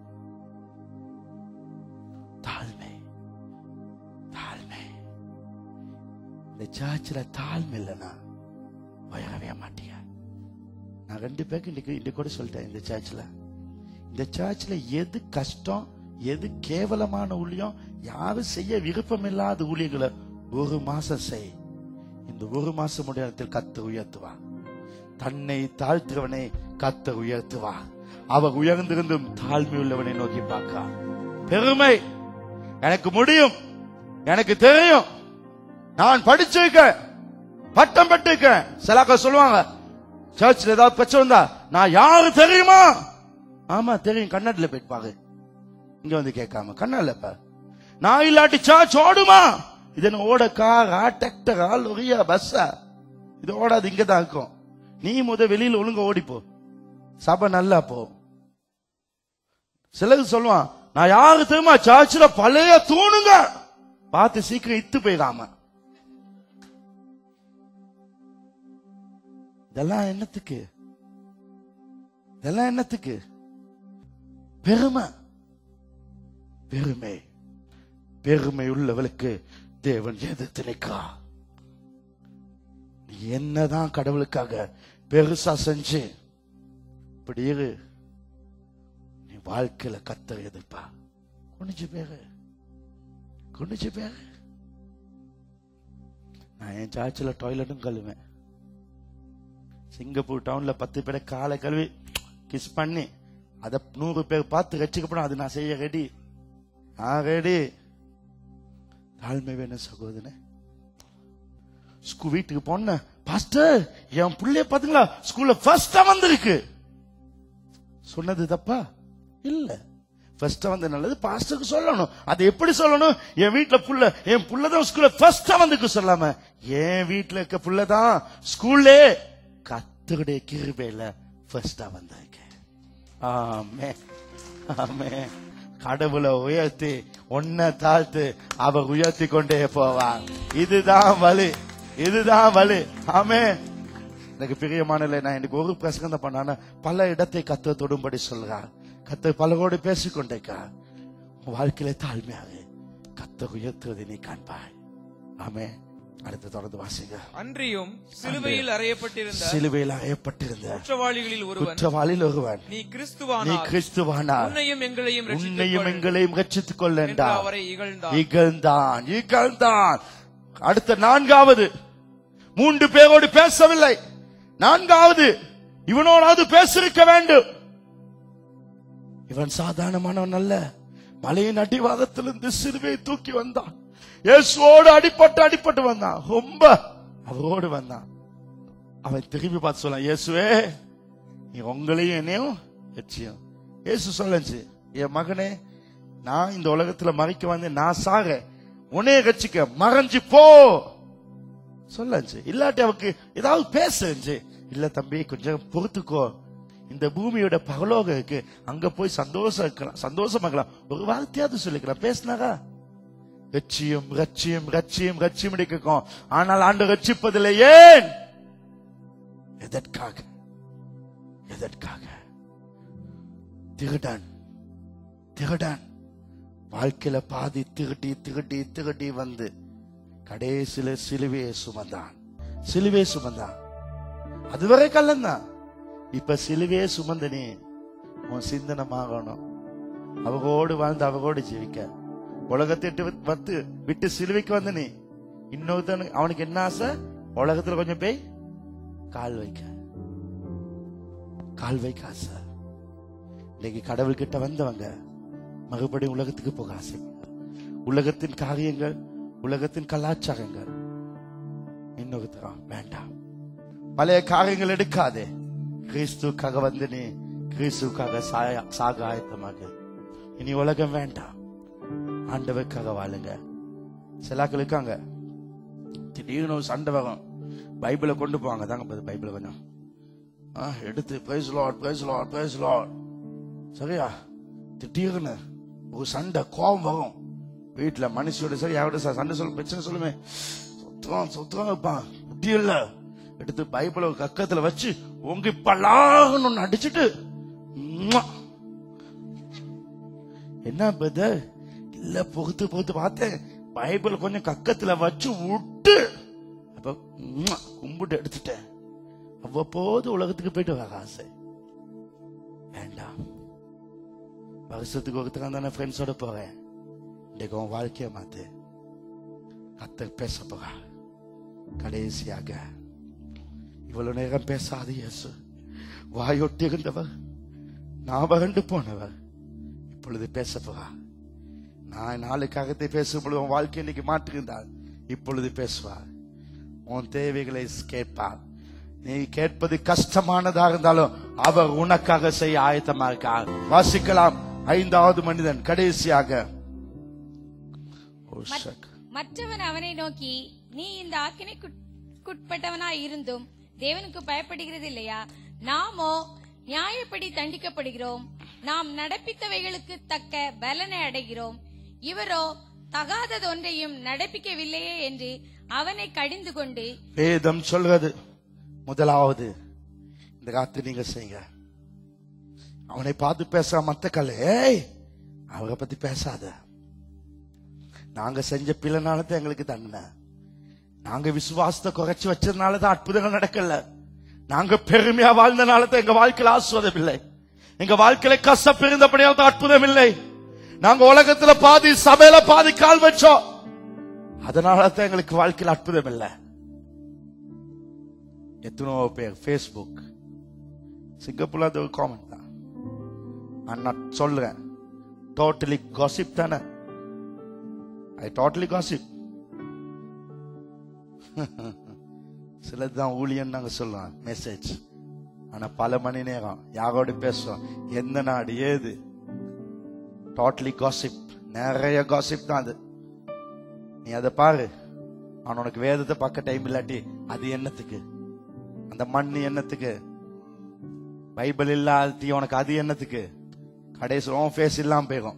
தாழ்மை தாழ்மை இந்த சர்ச்சில் தாழ்மை இல்லைன்னா உயரவே மாட்டீங்க நான் ரெண்டு பேருக்கு இன்னைக்கு இன்னைக்கு கூட சொல்லிட்டேன் இந்த சர்ச்சில் இந்த சர்ச்சில் எது கஷ்டம் எது கேவலமான ஊழியம் யாரும் செய்ய விருப்பம் இல்லாத ஊழியர்களை ஒரு மாசம் செய் இந்த ஒரு மாசம் முடியத்தில் கத்து உயர்த்துவா தன்னை தாழ்த்துறவனை கத்த உயர்த்துவா அவர் உயர்ந்திருந்தும் தாழ்மை உள்ளவனை நோக்கி பார்க்கா பெருமை எனக்கு முடியும் எனக்கு தெரியும் நான் படிச்சிருக்கேன் பட்டம் பெற்றிருக்கேன் சிலாக்க சொல்லுவாங்க சர்ச்சில் ஏதாவது பிரச்சனை வந்தா நான் யாரு தெரியுமா ஆமா தெரியும் கண்ணாடில போயிட்டு பாரு இங்க வந்து கேட்காம கண்ணாடில பாரு நான் இல்லாட்டி சர்ச் ஓடுமா இது என்ன ஓட காரா டிராக்டரா லொரியா பஸ்ஸா இது ஓடாது இங்க தான் இருக்கும் நீ முத வெளியில ஒழுங்க ஓடிப்போ சபை நல்லா போ சிலருக்கு சொல்லுவான் நான் யாரு தெரியுமா சர்ச்சில் பழைய தூணுங்க பார்த்து சீக்கிரம் இத்து போயிடாம இதெல்லாம் என்னத்துக்கு இதெல்லாம் என்னத்துக்கு பெருமை பெருமை பெருமை உள்ளவளுக்கு தேவன் எதிர்த்து நிற்கிறார் நீ என்னதான் கடவுளுக்காக பெருசா செஞ்சு இப்படி இரு நீ வாழ்க்கையில கத்த எதிர்ப்பா குனிஞ்சு பேரு குனிஞ்சு பேரு நான் என் சார்ச்சில் டாய்லெட்டும் கழுவேன் சிங்கப்பூர் டவுன்ல பத்து பேரை காலை கழுவி கிஸ் பண்ணி அத நூறு பேர் பார்த்து ரசிக்கப்படும் அது நான் செய்ய ரெடி நான் ரெடி தாழ்மை வேணும் சகோதரனே ஸ்கூல் வீட்டுக்கு போன பாஸ்டர் என் புள்ளைய பாத்தீங்களா ஸ்கூல்ல ஃபர்ஸ்டா வந்திருக்கு சொன்னது தப்பா இல்ல ஃபர்ஸ்டா வந்த நல்லது பாஸ்டருக்கு சொல்லணும் அதை எப்படி சொல்லணும் என் வீட்ல புள்ள என் புள்ள தான் ஸ்கூல்ல ஃபர்ஸ்டா வந்துக்கு சொல்லாம என் வீட்ல இருக்க புள்ள தான் ஸ்கூல்லே கத்துடைய கிருபையில ஃபர்ஸ்டா வந்தாங்க ஆமே ஆமே கடவுளை உயர்த்தி உன்னை தாழ்த்து அவர் உயர்த்தி கொண்டே போவார் இதுதான் வழி இதுதான் வழி ஆமே எனக்கு பிரியமானல நான் எனக்கு ஒரு பிரசங்கம் தான் பண்ணான பல இடத்தை கத்த தொடும்படி சொல்றார் கத்த பலரோடு பேசிக்கொண்டேக்கா உன் வாழ்க்கையில தாழ்மையாக கத்த உயர்த்துவதை நீ காண்பாய் ஆமே அடுத்து தொடர்ந்து வாசிங்க அன்றியும் சிலுவையில் அறையப்பட்டிருந்த சிலுவையில் அறையப்பட்டிருந்த குற்றவாளிகளில் ஒருவன் குற்றவாளியில் ஒருவன் நீ நீ கிறிஸ்துவானால் கிறிஸ்துவானார் உன்னையும் எங்களையும் உன்னையும் ரட்சித்துக் எங்களையும் ரட்சித்துக் கொள்ள கொள் என்று என்றார் அவரை இகழ்ந்தான் இகழ்ந்தான் இகழ்ந்தான் அடுத்த நான்காவது மூன்று பேரோடு பேசவில்லை நான்காவது இவனோடாவது பேசிருக்க வேண்டும் இவன் சாதாரணமானவன் அல்ல மலையின் அடிவாதத்திலிருந்து சிறுவையை தூக்கி வந்தான் இயேசுவோடு அடிப்பட்டு அடிப்பட்டு வந்தான் ரொம்ப அவரோடு வந்தான் அவன் திரும்பி பார்த்து சொன்னான் இயேசுவே நீ உங்களையும் என்னையும் வச்சியும் இயேசு சொல்லுச்சு என் மகனே நான் இந்த உலகத்துல மறைக்க வந்து நான் சாகிறேன் உன்னைய ரட்சிக்க மறைஞ்சு போ சொல்லச்சு இல்லாட்டி அவக்கு ஏதாவது பேசுச்சு இல்ல தம்பி கொஞ்சம் பொறுத்துக்கோ இந்த பூமியோட பகலோகம் இருக்கு அங்க போய் சந்தோஷம் இருக்கலாம் சந்தோஷமா இருக்கலாம் ஒரு வார்த்தையாவது சொல்லிக்கலாம் பேசினாரா ரட்சியம் ரட்சியம் ரட்சியம் ரட்சியம் கேட்கும் ஆனால் ஆண்டு ரட்சிப்பதில்லை ஏன் எதற்காக எதற்காக திருடன் திருடன் வாழ்க்கையில பாதி திருடி திருடி திருடி வந்து கடைசியில சிலுவையை சுமந்தான் சிலுவையை சுமந்தான் அதுவரை கள்ளந்தான் இப்ப சிலுவையே சுமந்த நீ உன் சிந்தனை மாறணும் அவரோடு வாழ்ந்து அவரோடு ஜீவிக்க உலகத்தை விட்டு வந்து விட்டு சிலுவைக்கு வந்த நீ இன்னொருத்தனு அவனுக்கு என்ன ஆசை உலகத்துல கொஞ்சம் போய் கால் வைக்க கால் வைக்க ஆசை இன்னைக்கு கடவுள் கிட்ட வந்தவங்க மறுபடியும் உலகத்துக்கு போக ஆசை உலகத்தின் காரியங்கள் உலகத்தின் கலாச்சாரங்கள் இன்னொருத்தரம் வேண்டாம் பழைய காரியங்கள் எடுக்காதே கிறிஸ்துக்காக வந்து நீ கிறிஸ்துக்காக சாய- சாக ஆயத்தமாக இனி உலகம் வேண்டாம் ஆண்டவருக்காக வாழுங்க சிலாக்கள் இருக்காங்க திடீர்னு ஒரு சண்டை வரும் பைபிளை கொண்டு போவாங்க தாங்க பாரு பைபிளை கொஞ்சம் ஆ, எடுத்து praise lord praise lord praise lord சரியா திடீர்னு ஒரு சண்டை கோபம் வரும் வீட்டுல மனுஷியோட சரி யாரோட ச- சண்டை சொல்ல பிரச்சனை சொல்லுமே சுத்தம் சுத்தம் இருப்பான் முடியல எடுத்து பைபிளை ஒரு கக்கத்துல வச்சு உங்க பலாகன்னு ஒண்ணு அடிச்சிட்டு உம்மா. என்ன பிரதர் இல்ல பொகுத்து பொகுத்து பார்த்தேன் பைபிள் கொஞ்சம் கக்கத்துல வச்சு விட்டு அப்ப உம்மா, கும்பிட்டு எடுத்துட்டேன் அவ்வப்போது உலகத்துக்கு போயிட்டு வர ஆசை வேண்டாம் வருஷத்துக்கு ஒருத்தர் தானே ஃப்ரெண்ட்ஸோட போறேன் இன்னைக்கு உன் வாழ்க்கைய மாத்து கத்த பேச போறா கடைசியாக இவ்வளவு நேரம் பேசாத இயேசு வாயொட்டி இருந்தவர் நான் வறண்டு போனவர் இப்பொழுது பேச போறா நான் நாலு காகத்தை பேசும் பொழுது உன் வாழ்க்கை இன்னைக்கு மாற்றிருந்தால் இப்பொழுது பேசுவார் உன் தேவைகளை கேட்பார் நீ கேட்பது கஷ்டமானதாக இருந்தாலும் அவர் உனக்காக செய்ய ஆயத்தமா இருக்கார் வாசிக்கலாம் ஐந்தாவது மனிதன் கடைசியாக ஓ, ஷக். மற்றவன் அவனை நோக்கி நீ இந்த ஆக்கினைக்குட்பட்டவனாய் இருந்தும் தேவனுக்கு பயப்படுகிறது இல்லையா நாமோ நியாயப்படி தண்டிக்கப்படுகிறோம் நாம் நடப்பித்தவைகளுக்கு தக்க பலனை அடைகிறோம் இவரோ தகாததொன்றையும் நடப்பிக்கவில்லையே என்று அவனை கடிந்து கொண்டு வேதம் சொல்றது முதலாவது இந்த ராத்திரி நீங்க செய்யுங்க அவனை பார்த்து பேச மத்த கல்ல ஏய் அவரை பத்தி பேசாத நாங்க செஞ்ச பிள்ளைனால தான் எங்களுக்கு தண்டனை நாங்க விசுவாசத்தை குறைச்சு வச்சதுனால தான் அற்புதங்கள் நடக்கல நாங்க பெருமையா வாழ்ந்தனால தான் எங்க வாழ்க்கையில ஆஸ்வதம் இல்லை எங்க வாழ்க்கையில கசப்பு இருந்தபடியால் தான் அற்புதம் இல்லை நாங்க உலகத்துல பாதி சபையில பாதி கால் வச்சோம் அதனால தான் எங்களுக்கு வாழ்க்கையில் அற்புதம் இல்லை எத்தனோ பேர் ஃபேஸ்புக் சிங்கப்பூர்ல அது ஒரு காமன் தான் நான் நான் சொல்றேன் டோட்டலி காசிப் தானே ஐ டோட்டலி காசிப் சிலதுதான் ஊழியன் நாங்க சொல்லுவோம் மெசேஜ் ஆனா பல மணி நேரம் யாரோட பேசுவோம் எந்த நாடு ஏது டோட்டலி காசிப் நிறைய காசிப் தான் அது நீ அதை பாரு ஆனா உனக்கு வேதத்தை பார்க்க டைம் இல்லாட்டி அது என்னத்துக்கு அந்த மண் என்னத்துக்கு பைபிள் இல்லாட்டி உனக்கு அது என்னத்துக்கு கடைசி உன் ஃபேஸ் இல்லாம போயிடும்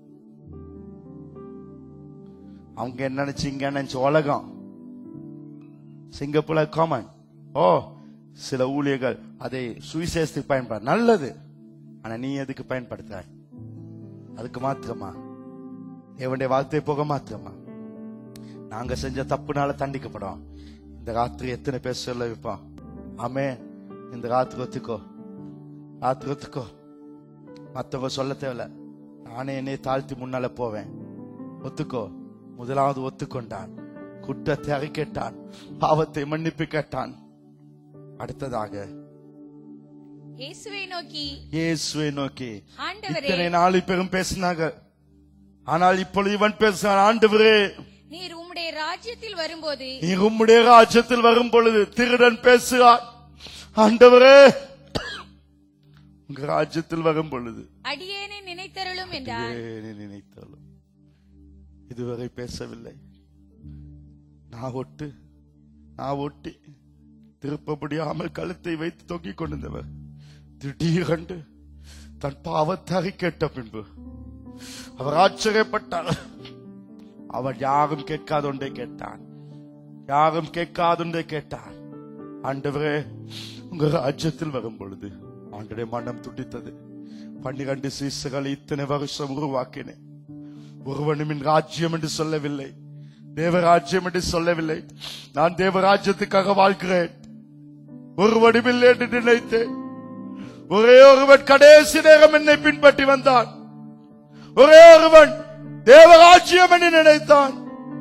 அவங்க என்ன நினைச்சு இங்க நினைச்சு உலகம் சிங்கப்பூர்ல காமன் ஓ சில ஊழியர்கள் அதை சுவிசேஷத்துக்கு பயன்பட நல்லது ஆனா நீ எதுக்கு பயன்படுத்த அதுக்கு மாத்திரமா தேவனுடைய வார்த்தை போக மாத்திரமா நாங்க செஞ்ச தப்புனால தண்டிக்கப்படும் இந்த ராத்திரி எத்தனை பேர் சொல்ல வைப்போம் ஆமே இந்த ராத்திரி ஒத்துக்கோ ராத்திரி ஒத்துக்கோ மத்தவங்க சொல்ல தேவையில்ல நானே என்னை தாழ்த்தி முன்னால போவேன் ஒத்துக்கோ முதலாவது ஒத்துக்கொண்டான் குற்றத்தை அறிக்கட்டான் பாவத்தை மன்னிப்பு கேட்டான் அடுத்ததாக இயேசுவை நோக்கி இயேசுவை நோக்கி ஆண்டவரே இத்தனை நாலு பேரும் பேசினாங்க ஆனால் இப்பொழுது இவன் பேசுகிறான் ஆண்டவரே நீர் உம்முடைய ராஜ்யத்தில் வரும்போது நீ உம்முடைய ராஜ்யத்தில் வரும் பொழுது திருடன் பேசுகிறான் ஆண்டவரே உங்க ராஜ்யத்தில் வரும் பொழுது அடியேனை நினைத்தருளும் என்றார் ஏனே நினைத்தாலும் இதுவரை பேசவில்லை நான் ஒட்டு நான் ஒட்டி திருப்ப முடியாமல் கழுத்தை வைத்து தொங்கிக் கொண்டிருந்தவர் திடீரென்று தன் பாவத்தை கேட்ட பின்பு அவர் ஆச்சரியப்பட்டார் அவர் யாரும் கேட்காதொன்றே கேட்டான் யாரும் கேட்காதொன்றே கேட்டான் ஆண்டவரே உங்க ராஜ்யத்தில் வரும் பொழுது ஆண்டுடைய மனம் துடித்தது பன்னிரண்டு சீசுகளை இத்தனை வருஷம் உருவாக்கினேன் ஒருவனும் என் ராஜ்யம் என்று சொல்லவில்லை தேவராஜ்யம் என்று சொல்லவில்லை நான் தேவராஜ்யத்துக்காக வாழ்கிறேன் ஒருவனும் இல்லை என்று நினைத்தேன் ஒரே ஒருவன் கடைசி நேரம் என்னை பின்பற்றி வந்தான் ஒரே ஒருவன் தேவராஜ்யம் என்று நினைத்தான்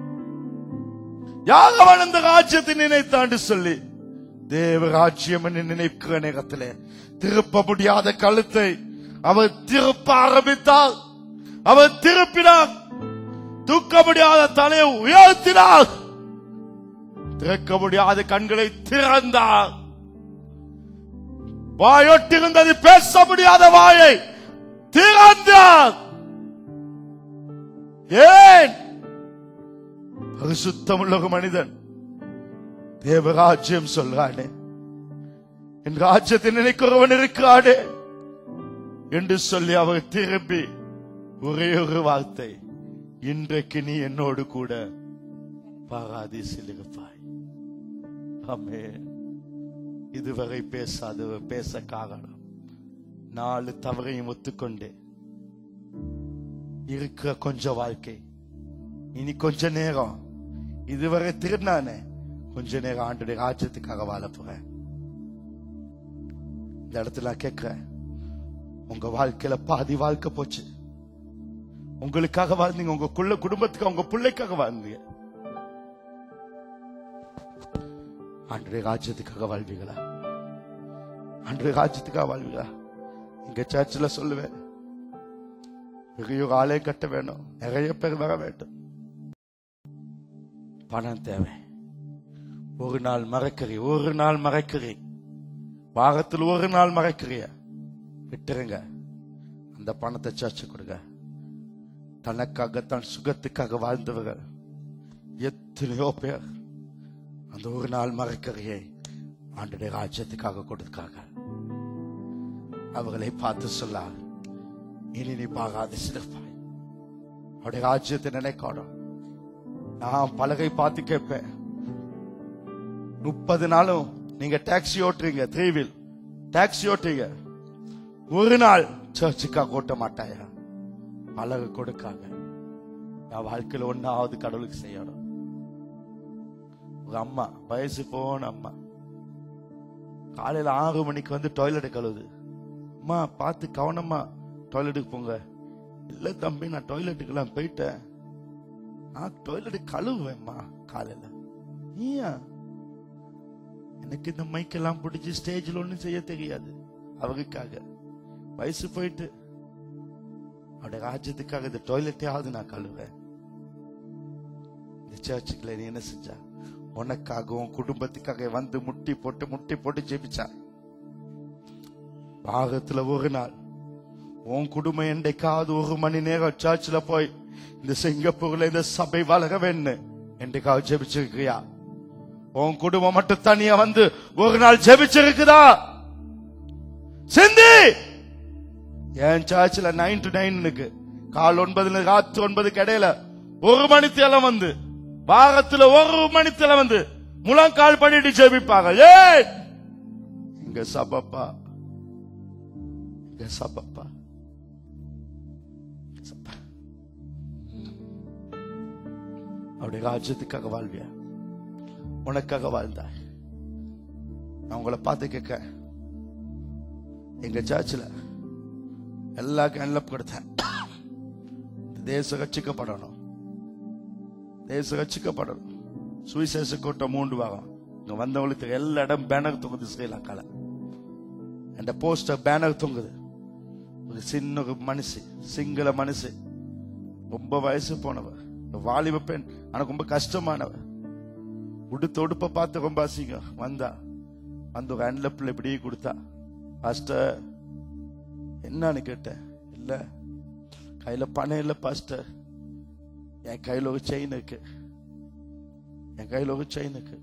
யார் அவன் இந்த ராஜ்யத்தை நினைத்தான் என்று சொல்லி தேவராஜ்யம் என்று நினைக்கிற நேரத்திலே திருப்ப முடியாத கழுத்தை அவர் திருப்ப ஆரம்பித்தார் அவர் திருப்பினார் தூக்க முடியாத தலையை உயர்த்தினார் திறக்க முடியாத கண்களை திறந்தார் வாயொட்டிருந்தது பேச முடியாத வாயை திறந்தார் ஏன் பரிசுத்தமுள்ள ஒரு மனிதன் தேவராஜ்யம் சொல்றானே என் ராஜ்யத்தை நினைக்கிறவன் இருக்கிறானே என்று சொல்லி அவர் திரும்பி ஒரே ஒரு வார்த்தை இன்றைக்கு நீ என்னோடு கூட பாராதீசில் இருப்பாய் ஆமே இதுவரை பேசாதவர் பேச காரணம் நாலு தவறையும் ஒத்துக்கொண்டு இருக்கிற கொஞ்ச வாழ்க்கை இனி கொஞ்ச நேரம் இதுவரை திருநானே கொஞ்ச நேரம் ஆண்டுடைய ராஜ்யத்துக்காக வாழ போறேன் இந்த இடத்துல நான் கேட்கிறேன் உங்க வாழ்க்கையில பாதி வாழ்க்கை போச்சு உங்களுக்காக வாழ்ந்தீங்க உங்க குள்ள குடும்பத்துக்கு உங்க பிள்ளைக்காக வாழ்ந்தீங்க ஆண்டுடைய ராஜ்யத்துக்காக வாழ்வீங்களா ஆண்டுடைய ராஜ்யத்துக்காக வாழ்வீங்களா இங்க சர்ச்சில் சொல்லுவேன் பெரிய ஒரு ஆலய கட்ட வேணும் நிறைய பேர் வர வேண்டும் பணம் தேவை ஒரு நாள் மறக்கிறீ ஒரு நாள் மறக்கிறீ வாரத்தில் ஒரு நாள் மறக்கிறிய விட்டுருங்க அந்த பணத்தை சர்ச்சை கொடுங்க தனக்காக தன் சுகத்துக்காக வாழ்ந்தவர்கள் எத்தனையோ பேர் அந்த ஒரு நாள் மறக்கறியை ஆண்டுடைய ராஜ்யத்துக்காக கொடுக்காங்க அவர்களை பார்த்து சொல்லார் இனி நீ பார்க்காத சிறப்பாய் அவருடைய ராஜ்யத்தை நினைக்கணும் நான் பலகை பார்த்து கேட்பேன் முப்பது நாளும் நீங்க டாக்ஸி ஓட்டுறீங்க த்ரீவில் டாக்ஸி ஓட்டுறீங்க ஒரு நாள் சர்ச்சுக்காக ஓட்ட மாட்டாயா பலகை கொடுக்காங்க நான் வாழ்க்கையில ஒன்னாவது கடவுளுக்கு செய்யணும் ஒரு அம்மா வயசு போன அம்மா காலையில ஆறு மணிக்கு வந்து டாய்லெட் கழுவுது அம்மா பார்த்து கவனமா டாய்லெட்டுக்கு போங்க இல்ல தம்பி நான் டாய்லெட்டுக்கெல்லாம் போயிட்டேன் நான் டாய்லெட் கழுவுவேம்மா காலையில நீயா எனக்கு இந்த மைக்கெல்லாம் பிடிச்சி ஸ்டேஜில் ஒண்ணும் செய்ய தெரியாது அவருக்காக வயசு போயிட்டு அவருடைய ராஜ்யத்துக்காக இந்த டாய்லெட்டையாவது நான் கழுவேன் இந்த சர்ச்சுக்குள்ள நீ என்ன செஞ்சா உனக்காக உன் குடும்பத்துக்காக வந்து முட்டி போட்டு முட்டி போட்டு ஜெபிச்சா பாகத்துல ஒரு நாள் உன் குடும்பம் என்றைக்காவது ஒரு மணி நேரம் சர்ச்சில் போய் இந்த சிங்கப்பூர்ல இந்த சபை வளர வேணும் என்றைக்காவது ஜெபிச்சிருக்கியா உன் குடும்பம் மட்டும் தனியா வந்து ஒரு நாள் ஜெபிச்சிருக்குதா சிந்தி என் சர்ச்சில் நைன் டு நைனுக்கு கால் ஒன்பதுல ராத்திரி ஒன்பதுக்கு இடையில ஒரு மணித்தேலம் வந்து வாரத்துல ஒரு மணித்தேலம் வந்து முழங்கால் பண்ணிட்டு ஜெபிப்பாங்க ஏய் இங்க சபப்பா இங்க சபப்பா சபா. அவருடைய ராஜ்யத்துக்காக வாழ்வியா உனக்காக வாழ்ந்தாய் நான் உங்களை பார்த்து கேட்க எங்க சர்ச்சில் எல்லா கண்ணில் கொடுத்தேன் இந்த தேசம் ரட்சிக்கப்படணும் தேசம் ரட்சிக்கப்படணும் சுவிசேஷ கூட்டம் மூண்டு வாரம் இங்க வந்தவங்களுக்கு எல்லா இடம் பேனர் தொங்குது ஸ்ரீலங்கால என் போஸ்டர் பேனர் தொங்குது ஒரு சின்ன ஒரு மனுஷி சிங்கள மனுஷி ரொம்ப வயசு போனவ ஒரு வாலிப பெண் ஆனா ரொம்ப கஷ்டமானவ உடுத்த உடுப்ப பார்த்து ரொம்ப அசிங்கம் வந்தா வந்து ஒரு அன்லப்பில் இப்படியே கொடுத்தா பாஸ்டர் என்னன்னு கேட்டேன் இல்ல கையில பணம் இல்ல பாஸ்டர் என் கையில ஒரு செயின் இருக்கு என் கையில ஒரு செயின் இருக்கு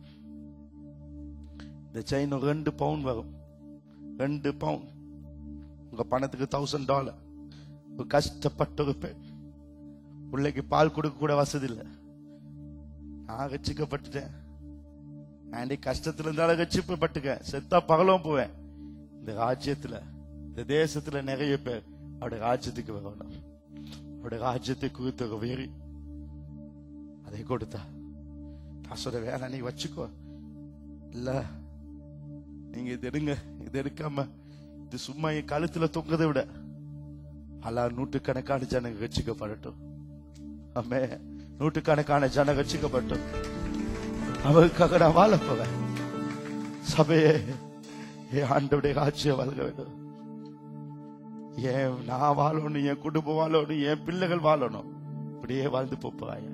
இந்த செயின் ஒரு ரெண்டு பவுன் வரும் ரெண்டு பவுன் உங்க பணத்துக்கு தௌசண்ட் டாலர் ஒரு கஷ்டப்பட்ட ஒரு பெண் பிள்ளைக்கு பால் கொடுக்க கூட வசதி இல்லை நான் ரசிக்கப்பட்டுட்டேன் ஆண்டி கஷ்டத்துல இருந்தாலும் ரசிக்கப்பட்டுக்க செத்தா பகலும் போவேன் இந்த ராஜ்யத்துல இந்த தேசத்துல நிறைய பேர் அவருடைய ராஜ்யத்துக்கு வரணும் அவருடைய ராஜ்யத்தை குறித்த ஒரு வெறி அதை கொடுத்தா நான் சொல்ற வேலை நீ வச்சுக்கோ இல்ல நீங்க இது எடுங்க இது எடுக்காம இது சும்மா என் கழுத்துல தொங்கதை விட பல நூற்றுக்கணக்கான ஜனங்க ரசிக்கப்படட்டும் ஆமே நூற்றுக்கணக்கான ஜன ரசிக்கப்பட்டோம் அவருக்காக நான் வாழ போவேன் சபையே என் ஆண்டவுடைய ராஜ்யம் வளர வேண்டும் ஏன் நான் வாழணும் என் குடும்பம் வாழணும் என் பிள்ளைகள் வாழணும் இப்படியே வாழ்ந்து போப்பாயா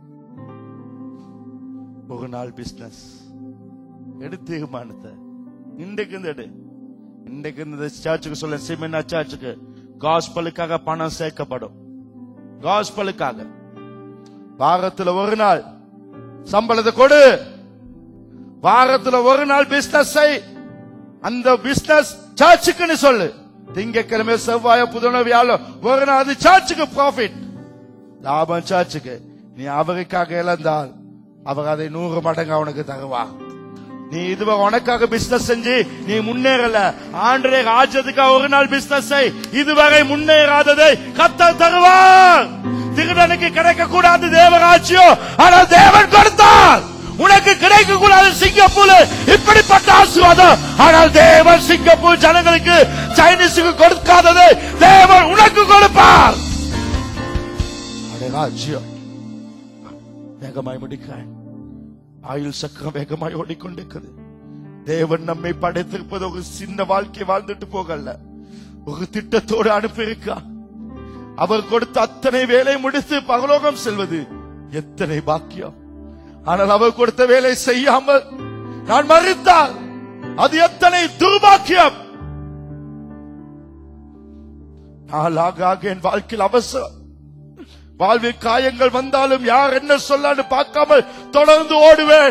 ஒரு நாள் பிசினஸ் எடு தீர்மானத்தை இன்றைக்கு இருந்து எடு இன்றைக்கு இந்த சர்ச்சுக்கு சொல்ல சிமெனா சர்ச்சுக்கு காஸ்பலுக்காக பணம் சேர்க்கப்படும் காஸ்பலுக்காக வாரத்துல ஒரு நாள் சம்பளத்தை கொடு வாரத்துல ஒரு நாள் பிசினஸ் அந்த பிசினஸ் சர்ச்சுக்குன்னு சொல்லு திங்கக்கிழமை செவ்வாய புதன வியாழம் ஒரு நாள் அது சர்ச்சுக்கு ப்ராஃபிட் லாபம் சர்ச்சுக்கு நீ அவருக்காக இழந்தால் அவர் அதை நூறு மடங்கு அவனுக்கு தருவா நீ இதுவரை உனக்காக பிசினஸ் செஞ்சு நீ முன்னேறல ஆண்டரே ராஜ்யத்துக்காக ஒரு நாள் பிசினஸ் செய் இதுவரை முன்னேறாததை கத்தர் தருவார் திருடனுக்கு கிடைக்க கூடாது தேவராஜ்யம் ஆனால் தேவன் கொடுத்தார் உனக்கு கிடைக்க கூடாது சிங்கப்பூர் இப்படிப்பட்ட ஆசீர்வாதம் ஆனால் தேவன் சிங்கப்பூர் ஜனங்களுக்கு சைனீஸுக்கு கொடுக்காததை தேவன் உனக்கு கொடுப்பார் அவருடைய ராஜ்யம் வேகமாய் முடிக்கிறான் ஆயுள் சக்கரம் வேகமாய் ஓடிக்கொண்டிருக்கிறது தேவன் நம்மை படைத்திருப்பது ஒரு சின்ன வாழ்க்கை வாழ்ந்துட்டு போகல ஒரு திட்டத்தோடு அனுப்பியிருக்கா அவர் கொடுத்த அத்தனை வேலை முடித்து பரலோகம் செல்வது எத்தனை பாக்கியம் ஆனால் அவர் கொடுத்த வேலை செய்யாமல் நான் மறுத்தால் அது எத்தனை துர்பாக்கியம் நாளாக ஆக என் வாழ்க்கையில் அவசரம் வாழ்வில் காயங்கள் வந்தாலும் யார் என்ன சொல்லான்னு பார்க்காமல் தொடர்ந்து ஓடுவேன்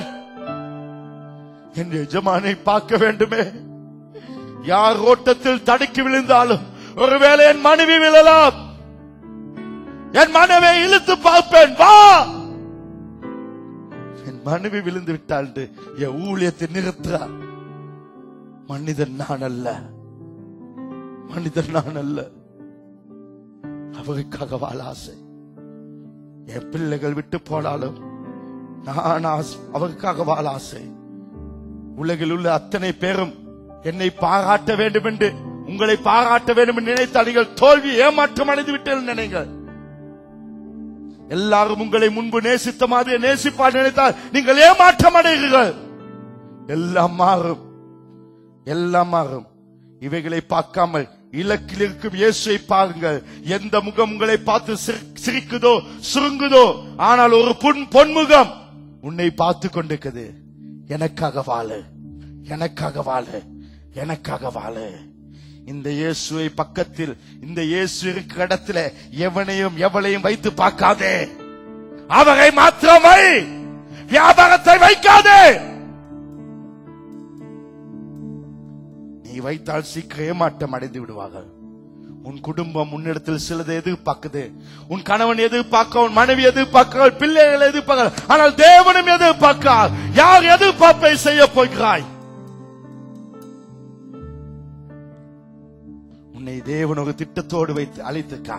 என் எஜமானை பார்க்க வேண்டுமே யார் ஓட்டத்தில் தடுக்கி விழுந்தாலும் ஒருவேளை என் மனைவி விழலாம் என் மனைவியை இழுத்து பார்ப்பேன் வா என் மனைவி விழுந்து விட்டாள் என் ஊழியத்தை நிறுத்துறா மனிதன் நான் அல்ல மனிதன் நான் அல்ல அவருக்காக வாழ ஆசை என் பிள்ளைகள் விட்டு போனாலும் நான் ஆசை- அவருக்காக வாழ ஆசை உலகில் உள்ள அத்தனை பேரும் என்னை பாராட்ட வேண்டும் என்று உங்களை பாராட்ட வேண்டும் என்று நினைத்தால் நீங்கள் தோல்வி ஏமாற்றம் அடைந்து விட்டீர்கள் நினைங்கள் எல்லாரும் உங்களை முன்பு நேசித்த மாதிரி நேசிப்பார் நினைத்தால் நீங்கள் ஏமாற்றம் அடைகிறீர்கள் எல்லாம் மாறும் எல்லாம் மாறும் இவைகளை பார்க்காமல் இலக்கில் இருக்கும் இயேசுவை பாருங்கள் எந்த முகம் உங்களை பார்த்து சிரி- சிரிக்குதோ சுருங்குதோ ஆனால் ஒரு பொன் பொன்முகம் உன்னை பார்த்து கொண்டிருக்குது எனக்காக வாழு எனக்காக வாழு எனக்காக வாழு இந்த இயேசுவை பக்கத்தில் இந்த இயேசு இருக்கிற இடத்துல எவனையும் எவளையும் வைத்து பார்க்காதே அவரை மாத்திரம் வை வியாபாரத்தை வைக்காதே நீ வைத்தால் சீக்கிரம் ஏமாட்டம் அடைந்து விடுவார்கள் உன் குடும்பம் உன்னிடத்தில் சிலதை எதிர்பார்க்குது உன் கணவன் எதிர்பார்க்க உன் மனைவி எதிர்பார்க்கிறாள் பிள்ளைகள் எதிர்பார்க்கிறாள் ஆனால் தேவனும் எதிர்பார்க்கிறார் யார் எதிர்பார்ப்பை செய்ய போகிறாய் உன்னை தேவன் ஒரு திட்டத்தோடு வைத்து அழைத்துக்கா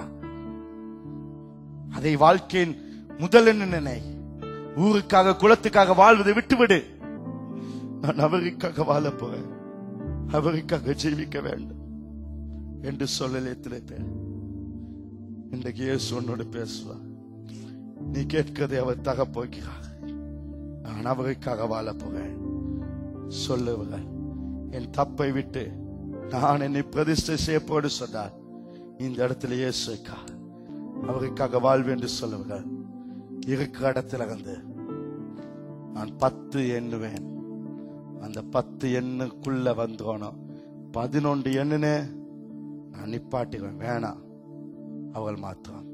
அதை வாழ்க்கையின் முதல் என்று நினை ஊருக்காக குலத்துக்காக வாழ்வதை விட்டுவிடு நான் அவருக்காக வாழப் போறேன் அவருக்காக ஜீவிக்க வேண்டும் என்று சொல்லலே எத்தனை பேர் இன்றைக்கு இயேசு உன்னோடு பேசுவார் நீ கேட்கிறதை அவர் தக போகிறார் நான் அவருக்காக வாழப் போகிறேன் சொல்லுவார் என் தப்பை விட்டு நான் என்னை பிரதிஷ்டை செய்யப்போடு சொன்னார் இந்த இடத்துல இயேசுக்கா அவருக்காக வாழ்வு என்று சொல்லுவார் இருக்கிற இடத்துல வந்து நான் பத்து எண்ணுவேன் அந்த பத்து எண்ணுக்குள்ள வந்துடணும் பதினொன்று எண்ணுனே நான் நிப்பாட்டுவேன் வேணாம் அவள் மாத்துவாங்க